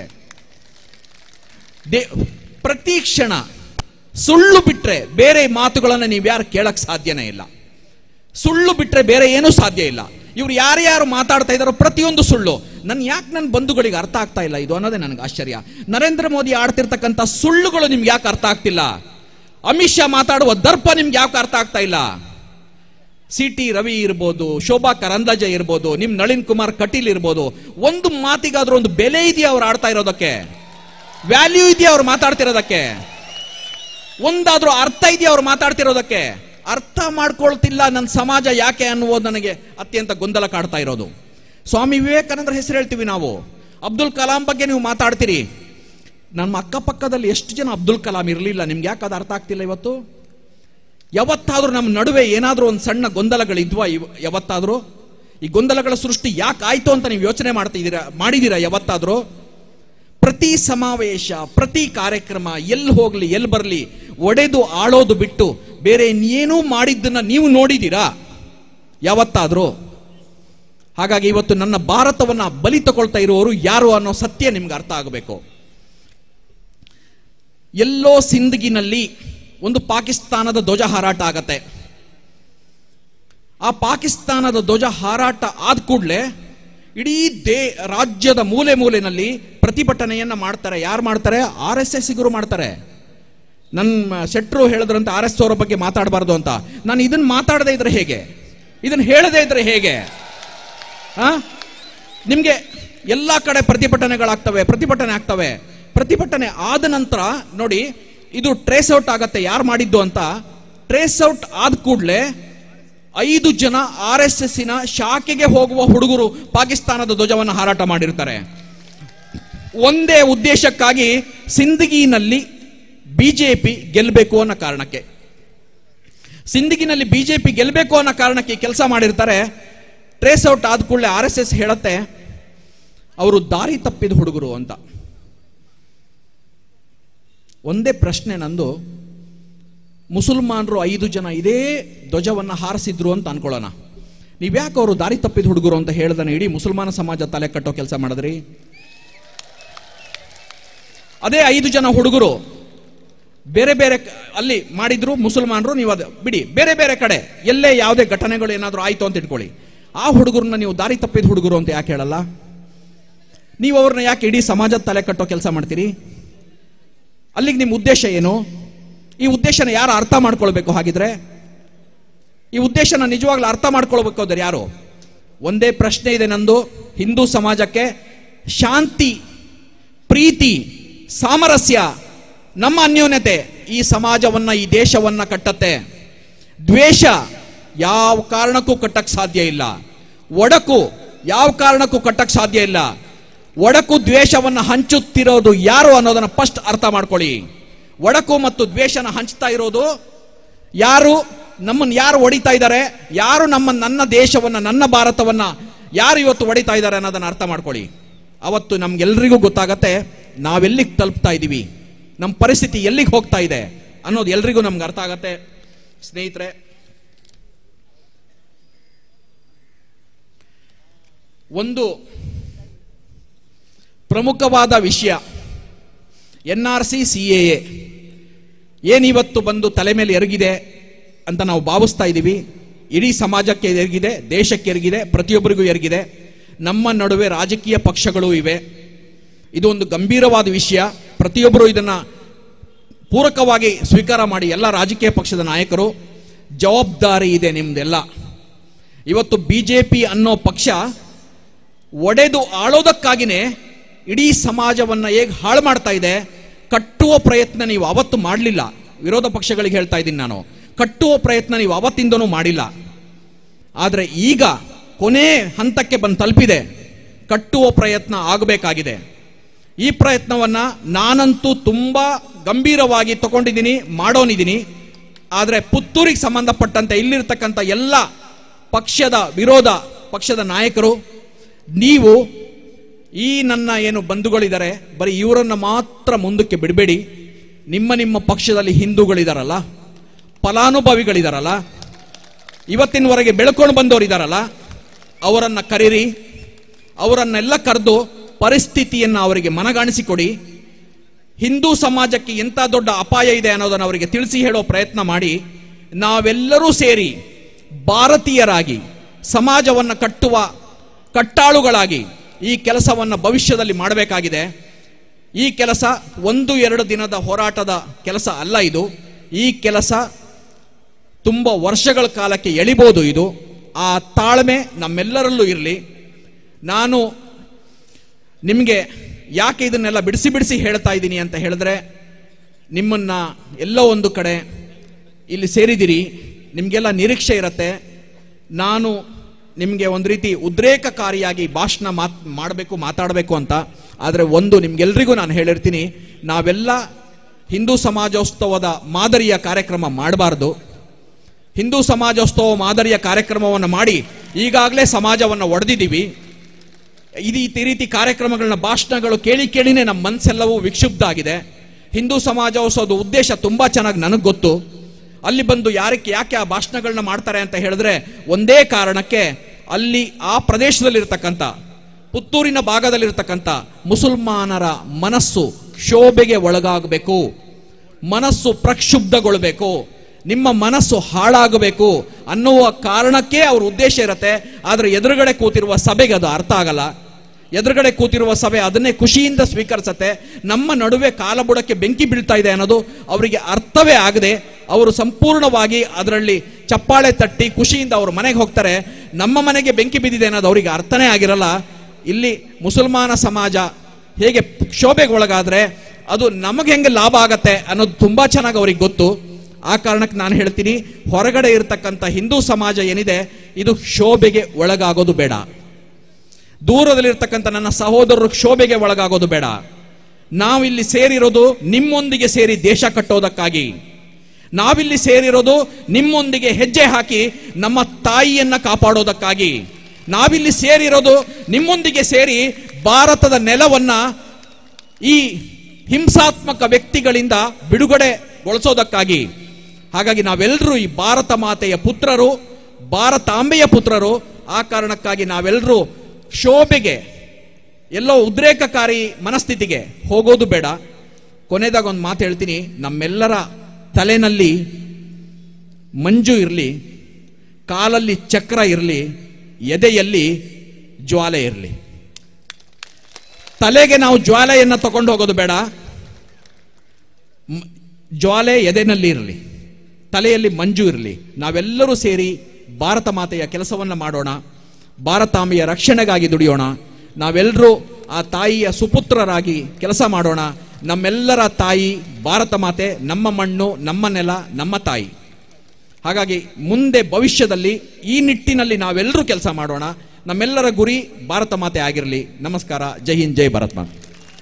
ದೇ ಪ್ರತಿ ಕ್ಷಣ ಸುಳ್ಳು ಬಿಟ್ರೆ ಬೇರೆ ಮಾತುಗಳನ್ನು ನೀವು ಯಾರು ಕೇಳಕ್ ಸಾಧ್ಯನೇ ಇಲ್ಲ ಸುಳ್ಳು ಬಿಟ್ರೆ ಬೇರೆ ಏನೂ ಸಾಧ್ಯ ಇಲ್ಲ ಇವ್ರು ಯಾರ್ಯಾರು ಮಾತಾಡ್ತಾ ಇದ್ದಾರೋ ಪ್ರತಿಯೊಂದು ಸುಳ್ಳು ನನ್ ಯಾಕೆ ನನ್ನ ಬಂಧುಗಳಿಗೆ ಅರ್ಥ ಆಗ್ತಾ ಇಲ್ಲ ಇದು ಅನ್ನೋದೇ ನನಗೆ ಆಶ್ಚರ್ಯ ನರೇಂದ್ರ ಮೋದಿ ಆಡ್ತಿರ್ತಕ್ಕಂಥ ಸುಳ್ಳುಗಳು ನಿಮ್ಗೆ ಯಾಕೆ ಅರ್ಥ ಆಗ್ತಿಲ್ಲ ಅಮಿತ್ ಶಾ ಮಾತಾಡುವ ದರ್ಪ ನಿಮ್ಗೆ ಯಾಕೆ ಅರ್ಥ ಆಗ್ತಾ ಇಲ್ಲ ಸಿ ಟಿ ರವಿ ಇರ್ಬೋದು ಶೋಭಾ ಕರಂದ್ಲಾಜೆ ಇರ್ಬೋದು ನಿಮ್ ನಳಿನ್ ಕುಮಾರ್ ಕಟೀಲ್ ಇರ್ಬೋದು ಒಂದು ಮಾತಿಗಾದ್ರೂ ಒಂದು ಬೆಲೆ ಇದೆಯಾ ಅವ್ರು ಆಡ್ತಾ ಇರೋದಕ್ಕೆ ವ್ಯಾಲ್ಯೂ ಇದೆಯಾ ಅವ್ರು ಮಾತಾಡ್ತಿರೋದಕ್ಕೆ ಒಂದಾದ್ರೂ ಅರ್ಥ ಇದೆಯಾ ಅವ್ರು ಮಾತಾಡ್ತಿರೋದಕ್ಕೆ ಅರ್ಥ ಮಾಡ್ಕೊಳ್ತಿಲ್ಲ ನನ್ನ ಸಮಾಜ ಯಾಕೆ ಅನ್ನುವುದು ನನಗೆ ಅತ್ಯಂತ ಗೊಂದಲ ಕಾಡ್ತಾ ಇರೋದು ಸ್ವಾಮಿ ವಿವೇಕಾನಂದರ ಹೆಸರು ಹೇಳ್ತೀವಿ ನಾವು ಅಬ್ದುಲ್ ಕಲಾಂ ಬಗ್ಗೆ ನೀವು ಮಾತಾಡ್ತೀರಿ ನಮ್ಮ ಅಕ್ಕಪಕ್ಕದಲ್ಲಿ ಎಷ್ಟು ಜನ ಅಬ್ದುಲ್ ಕಲಾಂ ಇರಲಿಲ್ಲ ನಿಮ್ಗೆ ಯಾಕೆ ಅದು ಅರ್ಥ ಆಗ್ತಿಲ್ಲ ಇವತ್ತು ಯಾವತ್ತಾದ್ರೂ ನಮ್ಮ ನಡುವೆ ಏನಾದ್ರೂ ಒಂದು ಸಣ್ಣ ಗೊಂದಲಗಳಿದ್ವಾ ಇವ್- ಯಾವತ್ತಾದ್ರೂ ಈ ಗೊಂದಲಗಳ ಸೃಷ್ಟಿ ಯಾಕೆ ಆಯ್ತು ಅಂತ ನೀವು ಯೋಚನೆ ಮಾಡ್ತಿದ್ದೀರಾ ಮಾಡಿದ್ದೀರಾ ಯಾವತ್ತಾದ್ರೂ ಪ್ರತಿ ಸಮಾವೇಶ ಪ್ರತಿ ಕಾರ್ಯಕ್ರಮ ಎಲ್ಲಿ ಹೋಗ್ಲಿ ಎಲ್ಲಿ ಬರಲಿ ಒಡೆದು ಆಳೋದು ಬಿಟ್ಟು ಬೇರೆ ಏನೂ ಮಾಡಿದ್ದನ್ನ ನೀವು ನೋಡಿದ್ದೀರಾ ಯಾವತ್ತಾದ್ರೂ ಹಾಗಾಗಿ ಇವತ್ತು ನನ್ನ ಭಾರತವನ್ನ ಬಲಿ ತಗೊಳ್ತಾ ಇರುವವರು ಯಾರು ಅನ್ನೋ ಸತ್ಯ ನಿಮ್ಗೆ ಅರ್ಥ ಆಗಬೇಕು ಎಲ್ಲೋ ಸಿಂದಗಿನಲ್ಲಿ ಒಂದು ಪಾಕಿಸ್ತಾನದ ಧ್ವಜ ಹಾರಾಟ ಆಗತ್ತೆ ಆ ಪಾಕಿಸ್ತಾನದ ಧ್ವಜ ಹಾರಾಟ ಆದ ಕೂಡಲೇ ಇಡೀ ದೇ ರಾಜ್ಯದ ಮೂಲೆ ಮೂಲೆನಲ್ಲಿ ಪ್ರತಿಭಟನೆಯನ್ನ ಮಾಡ್ತಾರೆ ಯಾರು ಮಾಡ್ತಾರೆ ಆರ್ ಎಸ್ ಎಸ್ ಮಾಡ್ತಾರೆ ನನ್ನ ಶೆಟ್ರು ಹೇಳಿದ್ರಂತೆ ಆರ್ ಎಸ್ ಅವರ ಬಗ್ಗೆ ಮಾತಾಡಬಾರ್ದು ಅಂತ ನಾನು ಇದನ್ನ ಮಾತಾಡದೇ ಇದ್ರೆ ಹೇಗೆ ಇದನ್ನ ಹೇಳದೇ ಇದ್ರೆ ಹೇಗೆ ಆ ನಿಮ್ಗೆ ಎಲ್ಲಾ ಕಡೆ ಪ್ರತಿಭಟನೆಗಳಾಗ್ತವೆ ಪ್ರತಿಭಟನೆ ಆಗ್ತವೆ ಪ್ರತಿಭಟನೆ ಆದ ನಂತರ ನೋಡಿ ಇದು ಟ್ರೇಸ್ ಔಟ್ ಆಗತ್ತೆ ಯಾರು ಮಾಡಿದ್ದು ಅಂತ ಟ್ರೇಸ್ ಔಟ್ ಆದ ಕೂಡಲೇ ಐದು ಜನ ಆರ್ ಎಸ್ ಎಸ್ಸಿನ ಶಾಖೆಗೆ ಹೋಗುವ ಹುಡುಗರು ಪಾಕಿಸ್ತಾನದ ಧ್ವಜವನ್ನು ಹಾರಾಟ ಮಾಡಿರ್ತಾರೆ ಒಂದೇ ಉದ್ದೇಶಕ್ಕಾಗಿ ಸಿಂದಗಿನಲ್ಲಿ ಬಿಜೆಪಿ ಗೆಲ್ಲಬೇಕು ಅನ್ನೋ ಕಾರಣಕ್ಕೆ ಸಿಂದಗಿನಲ್ಲಿ ಬಿಜೆಪಿ ಗೆಲ್ಲಬೇಕು ಅನ್ನೋ ಕಾರಣಕ್ಕೆ ಕೆಲಸ ಮಾಡಿರ್ತಾರೆ ಟ್ರೇಸ್ ಔಟ್ ಆದ ಕೂಡಲೇ ಆರ್ ಎಸ್ ಎಸ್ ಹೇಳತ್ತೆ ಅವರು ದಾರಿ ತಪ್ಪಿದ ಹುಡುಗರು ಅಂತ ಒಂದೇ ಪ್ರಶ್ನೆ ನಂದು ಮುಸಲ್ಮಾನರು ಐದು ಜನ ಇದೇ ಧ್ವಜವನ್ನು ಹಾರಿಸಿದ್ರು ಅಂತ ಅನ್ಕೊಳ್ಳೋಣ ನೀವ್ಯಾಕೆ ಅವರು ದಾರಿ ತಪ್ಪಿದ ಹುಡುಗರು ಅಂತ ಹೇಳ್ದಾನೆ ಇಡೀ ಮುಸಲ್ಮಾನ ಸಮಾಜ ತಲೆ ಕಟ್ಟೋ ಕೆಲಸ ಮಾಡಿದ್ರಿ ಅದೇ ಐದು ಜನ ಹುಡುಗರು ಬೇರೆ ಬೇರೆ ಕ- ಅಲ್ಲಿ ಮಾಡಿದ್ರು ಮುಸಲ್ಮಾನರು ನೀವು ಅದು ಬಿಡಿ ಬೇರೆ ಬೇರೆ ಕಡೆ ಎಲ್ಲೇ ಯಾವುದೇ ಘಟನೆಗಳು ಏನಾದರೂ ಆಯ್ತು ಅಂತ ಇಟ್ಕೊಳ್ಳಿ ಆ ಹುಡುಗರನ್ನ ನೀವು ದಾರಿ ತಪ್ಪಿದ ಹುಡುಗರು ಅಂತ ಯಾಕೆ ಹೇಳಲ್ಲ ನೀವು ಅವ್ರನ್ನ ಯಾಕೆ ಇಡೀ ಸಮಾಜದ ತಲೆ ಕಟ್ಟೋ ಕೆಲಸ ಮಾಡ್ತೀರಿ ಅಲ್ಲಿಗೆ ನಿಮ್ಮ ಉದ್ದೇಶ ಏನು ಈ ಉದ್ದೇಶನ ಯಾರು ಅರ್ಥ ಮಾಡ್ಕೊಳ್ಬೇಕು ಹಾಗಿದ್ರೆ ಈ ಉದ್ದೇಶನ ನಿಜವಾಗ್ಲೂ ಅರ್ಥ ಮಾಡ್ಕೊಳ್ಬೇಕು ಅಂದ್ರೆ ಯಾರು ಒಂದೇ ಪ್ರಶ್ನೆ ಇದೆ ನಂದು ಹಿಂದೂ ಸಮಾಜಕ್ಕೆ ಶಾಂತಿ ಪ್ರೀತಿ ಸಾಮರಸ್ಯ ನಮ್ಮ ಅನ್ಯೋನ್ಯತೆ ಈ ಸಮಾಜವನ್ನ ಈ ದೇಶವನ್ನ ಕಟ್ಟತ್ತೆ ದ್ವೇಷ ಯಾವ ಕಾರಣಕ್ಕೂ ಕಟ್ಟಕ್ ಸಾಧ್ಯ ಇಲ್ಲ ಒಡಕು ಯಾವ ಕಾರಣಕ್ಕೂ ಕಟ್ಟಕ್ ಸಾಧ್ಯ ಇಲ್ಲ ಒಡಕು ದ್ವೇಷವನ್ನ ಹಂಚುತ್ತಿರೋದು ಯಾರು ಅನ್ನೋದನ್ನ ಫಸ್ಟ್ ಅರ್ಥ ಮಾಡ್ಕೊಳ್ಳಿ ಒಡಕು ಮತ್ತು ದ್ವೇಷನ ಹಂಚ್ತಾ ಇರೋದು ಯಾರು ನಮ್ಮನ್ನು ಯಾರು ಹೊಡಿತಾ ಇದ್ದಾರೆ ಯಾರು ನಮ್ಮ ನನ್ನ ದೇಶವನ್ನ ನನ್ನ ಭಾರತವನ್ನ ಯಾರು ಇವತ್ತು ಹೊಡಿತಾ ಇದ್ದಾರೆ ಅನ್ನೋದನ್ನ ಅರ್ಥ ಮಾಡ್ಕೊಳ್ಳಿ ಅವತ್ತು ನಮ್ಗೆಲ್ರಿಗೂ ಗೊತ್ತಾಗತ್ತೆ ನಾವೆಲ್ಲಿಗೆ ತಲುಪ್ತಾ ಇದ್ದೀವಿ ನಮ್ಮ ಪರಿಸ್ಥಿತಿ ಎಲ್ಲಿಗೆ ಹೋಗ್ತಾ ಇದೆ ಅನ್ನೋದು ಎಲ್ರಿಗೂ ನಮ್ಗೆ ಅರ್ಥ ಆಗತ್ತೆ ಸ್ನೇಹಿತರೆ ಒಂದು ಪ್ರಮುಖವಾದ ವಿಷಯ N R C C A ಏನಿವತ್ತು ಬಂದು ತಲೆ ಮೇಲೆ ಎರಗಿದೆ ಅಂತ ನಾವು ಭಾವಿಸ್ತಾ ಇದ್ದೀವಿ ಇಡೀ ಸಮಾಜಕ್ಕೆ ಎರಗಿದೆ ದೇಶಕ್ಕೆ ಎರಗಿದೆ ಪ್ರತಿಯೊಬ್ಬರಿಗೂ ಎರಗಿದೆ ನಮ್ಮ ನಡುವೆ ರಾಜಕೀಯ ಪಕ್ಷಗಳು ಇವೆ ಇದು ಒಂದು ಗಂಭೀರವಾದ ವಿಷಯ ಪ್ರತಿಯೊಬ್ಬರು ಇದನ್ನ ಪೂರಕವಾಗಿ ಸ್ವೀಕಾರ ಮಾಡಿ ಎಲ್ಲ ರಾಜಕೀಯ ಪಕ್ಷದ ನಾಯಕರು ಜವಾಬ್ದಾರಿ ಇದೆ ನಿಮ್ದೆಲ್ಲ ಇವತ್ತು ಬಿ ಜೆ ಪಿ ಅನ್ನೋ ಪಕ್ಷ ಒಡೆದು ಆಳೋದಕ್ಕಾಗಿನೇ ಇಡೀ ಸಮಾಜವನ್ನು ಹೇಗೆ ಹಾಳು ಮಾಡ್ತಾ ಇದೆ ಕಟ್ಟುವ ಪ್ರಯತ್ನ ನೀವು ಅವತ್ತು ಮಾಡಲಿಲ್ಲ ವಿರೋಧ ಪಕ್ಷಗಳಿಗೆ ಹೇಳ್ತಾ ಇದ್ದೀನಿ ನಾನು ಕಟ್ಟುವ ಪ್ರಯತ್ನ ನೀವು ಅವತ್ತಿಂದನೂ ಮಾಡಿಲ್ಲ ಆದರೆ ಈಗ ಕೊನೆ ಹಂತಕ್ಕೆ ಬಂದು ತಲುಪಿದೆ ಕಟ್ಟುವ ಪ್ರಯತ್ನ ಆಗಬೇಕಾಗಿದೆ ಈ ಪ್ರಯತ್ನವನ್ನ ನಾನಂತೂ ತುಂಬಾ ಗಂಭೀರವಾಗಿ ತಗೊಂಡಿದ್ದೀನಿ ಮಾಡೋನಿದ್ದೀನಿ ಆದರೆ ಪುತ್ತೂರಿಗೆ ಸಂಬಂಧಪಟ್ಟಂತೆ ಇಲ್ಲಿರ್ತಕ್ಕಂಥ ಎಲ್ಲ ಪಕ್ಷದ ವಿರೋಧ ಪಕ್ಷದ ನಾಯಕರು ನೀವು ಈ ನನ್ನ ಏನು ಬಂಧುಗಳಿದ್ದಾರೆ ಬರೀ ಇವರನ್ನ ಮಾತ್ರ ಮುಂದಕ್ಕೆ ಬಿಡಬೇಡಿ ನಿಮ್ಮ ನಿಮ್ಮ ಪಕ್ಷದಲ್ಲಿ ಹಿಂದೂಗಳಿದಾರಲ್ಲ ಫಲಾನುಭವಿಗಳಿದಾರಲ್ಲ ಇವತ್ತಿನವರೆಗೆ ಬೆಳ್ಕೊಂಡು ಬಂದವರು ಇದಾರಲ್ಲ ಅವರನ್ನ ಕರೀರಿ ಅವರನ್ನೆಲ್ಲ ಕರೆದು ಪರಿಸ್ಥಿತಿಯನ್ನು ಅವರಿಗೆ ಮನಗಾಣಿಸಿಕೊಡಿ ಹಿಂದೂ ಸಮಾಜಕ್ಕೆ ಎಂಥ ದೊಡ್ಡ ಅಪಾಯ ಇದೆ ಅನ್ನೋದನ್ನು ಅವರಿಗೆ ತಿಳಿಸಿ ಹೇಳೋ ಪ್ರಯತ್ನ ಮಾಡಿ ನಾವೆಲ್ಲರೂ ಸೇರಿ ಭಾರತೀಯರಾಗಿ ಸಮಾಜವನ್ನು ಕಟ್ಟುವ ಕಟ್ಟಾಳುಗಳಾಗಿ ಈ ಕೆಲಸವನ್ನು ಭವಿಷ್ಯದಲ್ಲಿ ಮಾಡಬೇಕಾಗಿದೆ ಈ ಕೆಲಸ ಒಂದು ಎರಡು ದಿನದ ಹೋರಾಟದ ಕೆಲಸ ಅಲ್ಲ ಇದು ಈ ಕೆಲಸ ತುಂಬ ವರ್ಷಗಳ ಕಾಲಕ್ಕೆ ಎಳಿಬೋದು ಇದು ಆ ತಾಳ್ಮೆ ನಮ್ಮೆಲ್ಲರಲ್ಲೂ ಇರಲಿ ನಾನು ನಿಮಗೆ ಯಾಕೆ ಇದನ್ನೆಲ್ಲ ಬಿಡಿಸಿ ಬಿಡಿಸಿ ಹೇಳ್ತಾ ಇದ್ದೀನಿ ಅಂತ ಹೇಳಿದ್ರೆ ನಿಮ್ಮನ್ನ ಎಲ್ಲೋ ಒಂದು ಕಡೆ ಇಲ್ಲಿ ಸೇರಿದಿರಿ ನಿಮಗೆಲ್ಲ ನಿರೀಕ್ಷೆ ಇರತ್ತೆ ನಾನು ನಿಮಗೆ ಒಂದು ರೀತಿ ಉದ್ರೇಕಕಾರಿಯಾಗಿ ಭಾಷಣ ಮಾತ್ ಮಾಡಬೇಕು ಮಾತಾಡಬೇಕು ಅಂತ ಆದರೆ ಒಂದು ನಿಮ್ಗೆಲ್ರಿಗೂ ನಾನು ಹೇಳಿರ್ತೀನಿ ನಾವೆಲ್ಲ ಹಿಂದೂ ಸಮಾಜೋತ್ಸವದ ಮಾದರಿಯ ಕಾರ್ಯಕ್ರಮ ಮಾಡಬಾರ್ದು ಹಿಂದೂ ಸಮಾಜೋತ್ಸವ ಮಾದರಿಯ ಕಾರ್ಯಕ್ರಮವನ್ನು ಮಾಡಿ ಈಗಾಗಲೇ ಸಮಾಜವನ್ನು ಒಡೆದಿದ್ದೀವಿ ಇದು ಈ ರೀತಿ ಕಾರ್ಯಕ್ರಮಗಳನ್ನ ಭಾಷಣಗಳು ಕೇಳಿ ಕೇಳಿನೇ ನಮ್ಮ ಮನಸ್ಸೆಲ್ಲವೂ ವಿಕ್ಷುಬ್ಧ ಆಗಿದೆ ಹಿಂದೂ ಸಮಾಜೋತ್ಸವದ ಉದ್ದೇಶ ತುಂಬಾ ಚೆನ್ನಾಗಿ ನನಗೆ ಗೊತ್ತು ಅಲ್ಲಿ ಬಂದು ಯಾರಕ್ಕೆ ಯಾಕೆ ಆ ಭಾಷಣಗಳನ್ನ ಮಾಡ್ತಾರೆ ಅಂತ ಹೇಳಿದ್ರೆ ಒಂದೇ ಕಾರಣಕ್ಕೆ ಅಲ್ಲಿ ಆ ಪ್ರದೇಶದಲ್ಲಿರ್ತಕ್ಕಂಥ ಪುತ್ತೂರಿನ ಭಾಗದಲ್ಲಿರ್ತಕ್ಕಂಥ ಮುಸಲ್ಮಾನರ ಮನಸ್ಸು ಶೋಭೆಗೆ ಒಳಗಾಗಬೇಕು ಮನಸ್ಸು ಪ್ರಕ್ಷುಬ್ಧಗೊಳ್ಬೇಕು ನಿಮ್ಮ ಮನಸ್ಸು ಹಾಳಾಗಬೇಕು ಅನ್ನುವ ಕಾರಣಕ್ಕೆ ಅವ್ರ ಉದ್ದೇಶ ಇರತ್ತೆ ಆದರೆ ಎದುರುಗಡೆ ಕೂತಿರುವ ಸಭೆಗೆ ಅದು ಅರ್ಥ ಆಗಲ್ಲ ಎದುರುಗಡೆ ಕೂತಿರುವ ಸಭೆ ಅದನ್ನೇ ಖುಷಿಯಿಂದ ಸ್ವೀಕರಿಸತ್ತೆ ನಮ್ಮ ನಡುವೆ ಕಾಲಬುಡಕ್ಕೆ ಬೆಂಕಿ ಬೀಳ್ತಾ ಇದೆ ಅನ್ನೋದು ಅವರಿಗೆ ಅರ್ಥವೇ ಆಗದೆ ಅವರು ಸಂಪೂರ್ಣವಾಗಿ ಅದರಲ್ಲಿ ಚಪ್ಪಾಳೆ ತಟ್ಟಿ ಖುಷಿಯಿಂದ ಅವ್ರ ಮನೆಗೆ ಹೋಗ್ತಾರೆ ನಮ್ಮ ಮನೆಗೆ ಬೆಂಕಿ ಬಿದ್ದಿದೆ ಅನ್ನೋದು ಅವರಿಗೆ ಅರ್ಥನೇ ಆಗಿರಲ್ಲ ಇಲ್ಲಿ ಮುಸಲ್ಮಾನ ಸಮಾಜ ಹೇಗೆ ಕ್ಷೋಭೆಗೆ ಒಳಗಾದ್ರೆ ಅದು ನಮಗೆ ಹೆಂಗೆ ಲಾಭ ಆಗತ್ತೆ ಅನ್ನೋದು ತುಂಬಾ ಚೆನ್ನಾಗಿ ಅವ್ರಿಗೆ ಗೊತ್ತು ಆ ಕಾರಣಕ್ಕೆ ನಾನು ಹೇಳ್ತೀನಿ ಹೊರಗಡೆ ಇರತಕ್ಕಂಥ ಹಿಂದೂ ಸಮಾಜ ಏನಿದೆ ಇದು ಶೋಭೆಗೆ ಒಳಗಾಗೋದು ಬೇಡ ದೂರದಲ್ಲಿರ್ತಕ್ಕಂಥ ನನ್ನ ಸಹೋದರರು ಶೋಭೆಗೆ ಒಳಗಾಗೋದು ಬೇಡ ನಾವಿಲ್ಲಿ ಸೇರಿರೋದು ನಿಮ್ಮೊಂದಿಗೆ ಸೇರಿ ದೇಶ ಕಟ್ಟೋದಕ್ಕಾಗಿ ನಾವಿಲ್ಲಿ ಸೇರಿರೋದು ನಿಮ್ಮೊಂದಿಗೆ ಹೆಜ್ಜೆ ಹಾಕಿ ನಮ್ಮ ತಾಯಿಯನ್ನ ಕಾಪಾಡೋದಕ್ಕಾಗಿ ನಾವಿಲ್ಲಿ ಸೇರಿರೋದು ನಿಮ್ಮೊಂದಿಗೆ ಸೇರಿ ಭಾರತದ ನೆಲವನ್ನ ಈ ಹಿಂಸಾತ್ಮಕ ವ್ಯಕ್ತಿಗಳಿಂದ ಬಿಡುಗಡೆಗೊಳಿಸೋದಕ್ಕಾಗಿ ಹಾಗಾಗಿ ನಾವೆಲ್ಲರೂ ಈ ಭಾರತ ಮಾತೆಯ ಪುತ್ರರು ಭಾರತಾಂಬೆಯ ಪುತ್ರರು ಆ ಕಾರಣಕ್ಕಾಗಿ ನಾವೆಲ್ಲರೂ ಶೋಭೆಗೆ ಎಲ್ಲೋ ಉದ್ರೇಕಕಾರಿ ಮನಸ್ಥಿತಿಗೆ ಹೋಗೋದು ಬೇಡ ಕೊನೆದಾಗ ಒಂದು ಮಾತು ಹೇಳ್ತೀನಿ ನಮ್ಮೆಲ್ಲರ ತಲೆನಲ್ಲಿ ಮಂಜು ಇರಲಿ ಕಾಲಲ್ಲಿ ಚಕ್ರ ಇರಲಿ ಎದೆಯಲ್ಲಿ ಜ್ವಾಲೆ ಇರಲಿ ತಲೆಗೆ ನಾವು ಜ್ವಾಲೆಯನ್ನು ತಗೊಂಡು ಹೋಗೋದು ಬೇಡ ಮ್- ಜ್ವಾಲೆ ಎದೆನಲ್ಲಿ ಇರಲಿ ತಲೆಯಲ್ಲಿ ಮಂಜು ಇರಲಿ ನಾವೆಲ್ಲರೂ ಸೇರಿ ಭಾರತ ಮಾತೆಯ ಕೆಲಸವನ್ನು ಮಾಡೋಣ ಭಾರತಾಂಬೆಯ ರಕ್ಷಣೆಗಾಗಿ ದುಡಿಯೋಣ ನಾವೆಲ್ಲರೂ ಆ ತಾಯಿಯ ಸುಪುತ್ರರಾಗಿ ಕೆಲಸ ಮಾಡೋಣ ನಮ್ಮೆಲ್ಲರ ತಾಯಿ ಭಾರತ ಮಾತೆ ನಮ್ಮ ಮಣ್ಣು ನಮ್ಮ ನೆಲ ನಮ್ಮ ತಾಯಿ ಹಾಗಾಗಿ ಮುಂದೆ ಭವಿಷ್ಯದಲ್ಲಿ ಈ ನಿಟ್ಟಿನಲ್ಲಿ ನಾವೆಲ್ಲರೂ ಕೆಲಸ ಮಾಡೋಣ ನಮ್ಮೆಲ್ಲರ ಗುರಿ ಭಾರತ ಮಾತೆ ಆಗಿರಲಿ ನಮಸ್ಕಾರ ಜೈ ಹಿಂದ್ ಜೈ ಭಾರತ್ ಮಾತೆ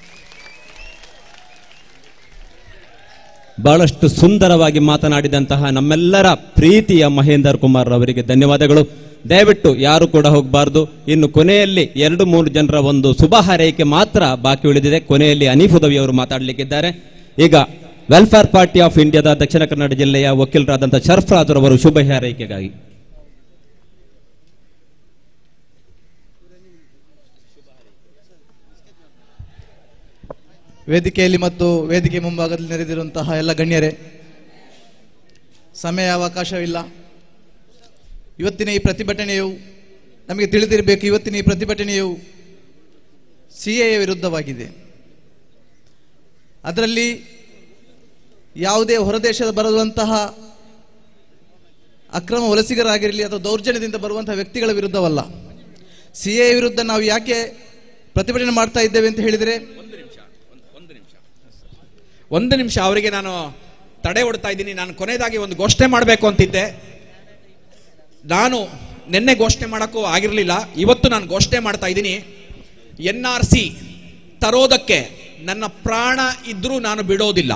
ಬಹಳಷ್ಟು ಸುಂದರವಾಗಿ ಮಾತನಾಡಿದಂತಹ ನಮ್ಮೆಲ್ಲರ ಪ್ರೀತಿಯ ಮಹೇಂದರ್ ಕುಮಾರ್ ಅವರಿಗೆ ಧನ್ಯವಾದಗಳು ದಯವಿಟ್ಟು ಯಾರು ಕೂಡ ಹೋಗಬಾರ್ದು ಇನ್ನು ಕೊನೆಯಲ್ಲಿ ಎರಡು ಮೂರು ಜನರ ಒಂದು ಶುಭ ಹಾರೈಕೆ ಮಾತ್ರ ಬಾಕಿ ಉಳಿದಿದೆ ಕೊನೆಯಲ್ಲಿ ಅನೀಫ್ ಉದವಿ ಅವರು ಮಾತಾಡಲಿಕ್ಕಿದ್ದಾರೆ ಈಗ ವೆಲ್ಫೇರ್ ಪಾರ್ಟಿ ಆಫ್ ಇಂಡಿಯಾದ ದಕ್ಷಿಣ ಕನ್ನಡ ಜಿಲ್ಲೆಯ ವಕೀಲರಾದಂತಹ ಶರ್ಫರಾಜ್ ರವರು ಶುಭ ಹಾರೈಕೆಗಾಗಿ ವೇದಿಕೆಯಲ್ಲಿ ಮತ್ತು ವೇದಿಕೆ ಮುಂಭಾಗದಲ್ಲಿ ನೆರೆದಿರುವಂತಹ ಎಲ್ಲ ಗಣ್ಯರೇ ಸಮಯ ಅವಕಾಶವಿಲ್ಲ ಇವತ್ತಿನ ಈ ಪ್ರತಿಭಟನೆಯು ನಮಗೆ ತಿಳಿದಿರಬೇಕು ಇವತ್ತಿನ ಈ ಪ್ರತಿಭಟನೆಯು ಸಿ ಎ ವಿರುದ್ಧವಾಗಿದೆ ಅದರಲ್ಲಿ ಯಾವುದೇ ಹೊರದೇಶದ ಬರುವಂತಹ ಅಕ್ರಮ ವಲಸಿಗರಾಗಿರಲಿ ಅಥವಾ ದೌರ್ಜನ್ಯದಿಂದ ಬರುವಂತಹ ವ್ಯಕ್ತಿಗಳ ವಿರುದ್ಧವಲ್ಲ ಸಿ ಎ ವಿರುದ್ಧ ನಾವು ಯಾಕೆ ಪ್ರತಿಭಟನೆ ಮಾಡ್ತಾ ಇದ್ದೇವೆ ಅಂತ ಹೇಳಿದರೆ ಒಂದು ನಿಮಿಷ ಅವರಿಗೆ ನಾನು ತಡೆ ಹೊಡ್ತಾ ಇದ್ದೀನಿ ನಾನು ಕೊನೆಯದಾಗಿ ಒಂದು ಘೋಷಣೆ ಮಾಡಬೇಕು ಅಂತಿದ್ದೆ ನಾನು ನಿನ್ನೆ ಘೋಷಣೆ ಮಾಡೋಕ್ಕೂ ಆಗಿರಲಿಲ್ಲ ಇವತ್ತು ನಾನು ಘೋಷಣೆ ಮಾಡ್ತಾ ಇದ್ದೀನಿ ಎನ್ ಆರ್ ಸಿ ತರೋದಕ್ಕೆ ನನ್ನ ಪ್ರಾಣ ಇದ್ರೂ ನಾನು ಬಿಡೋದಿಲ್ಲ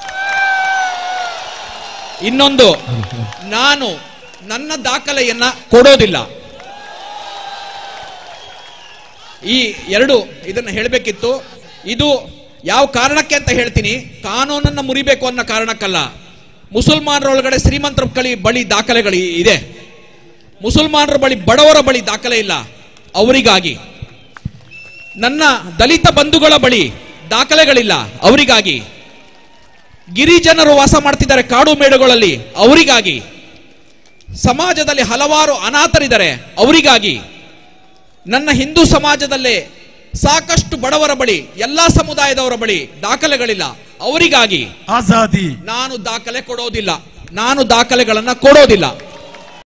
ಇನ್ನೊಂದು ನಾನು ನನ್ನ ದಾಖಲೆಯನ್ನ ಕೊಡೋದಿಲ್ಲ ಈ ಎರಡು ಇದನ್ನ ಹೇಳಬೇಕಿತ್ತು ಇದು ಯಾವ ಕಾರಣಕ್ಕೆ ಅಂತ ಹೇಳ್ತೀನಿ ಕಾನೂನನ್ನ ಮುರಿಬೇಕು ಅನ್ನೋ ಕಾರಣಕ್ಕಲ್ಲ ಮುಸಲ್ಮಾನರೊಳಗಡೆ ಶ್ರೀಮಂತರ ಬಳಿ ಬಳಿ ದಾಖಲೆಗಳು ಇದೆ ಮುಸಲ್ಮಾನರ ಬಳಿ ಬಡವರ ಬಳಿ ದಾಖಲೆ ಇಲ್ಲ ಅವರಿಗಾಗಿ ನನ್ನ ದಲಿತ ಬಂಧುಗಳ ಬಳಿ ದಾಖಲೆಗಳಿಲ್ಲ ಅವರಿಗಾಗಿ ಗಿರಿಜನರು ವಾಸ ಮಾಡ್ತಿದ್ದಾರೆ ಕಾಡು ಮೇಡುಗಳಲ್ಲಿ ಅವರಿಗಾಗಿ ಸಮಾಜದಲ್ಲಿ ಹಲವಾರು ಅನಾಥರಿದ್ದಾರೆ ಅವರಿಗಾಗಿ ನನ್ನ ಹಿಂದೂ ಸಮಾಜದಲ್ಲೇ ಸಾಕಷ್ಟು ಬಡವರ ಬಳಿ ಎಲ್ಲಾ ಸಮುದಾಯದವರ ಬಳಿ ದಾಖಲೆಗಳಿಲ್ಲ ಅವರಿಗಾಗಿ आजादी ನಾನು ದಾಖಲೆ ಕೊಡೋದಿಲ್ಲ ನಾನು ದಾಖಲೆಗಳನ್ನ ಕೊಡೋದಿಲ್ಲ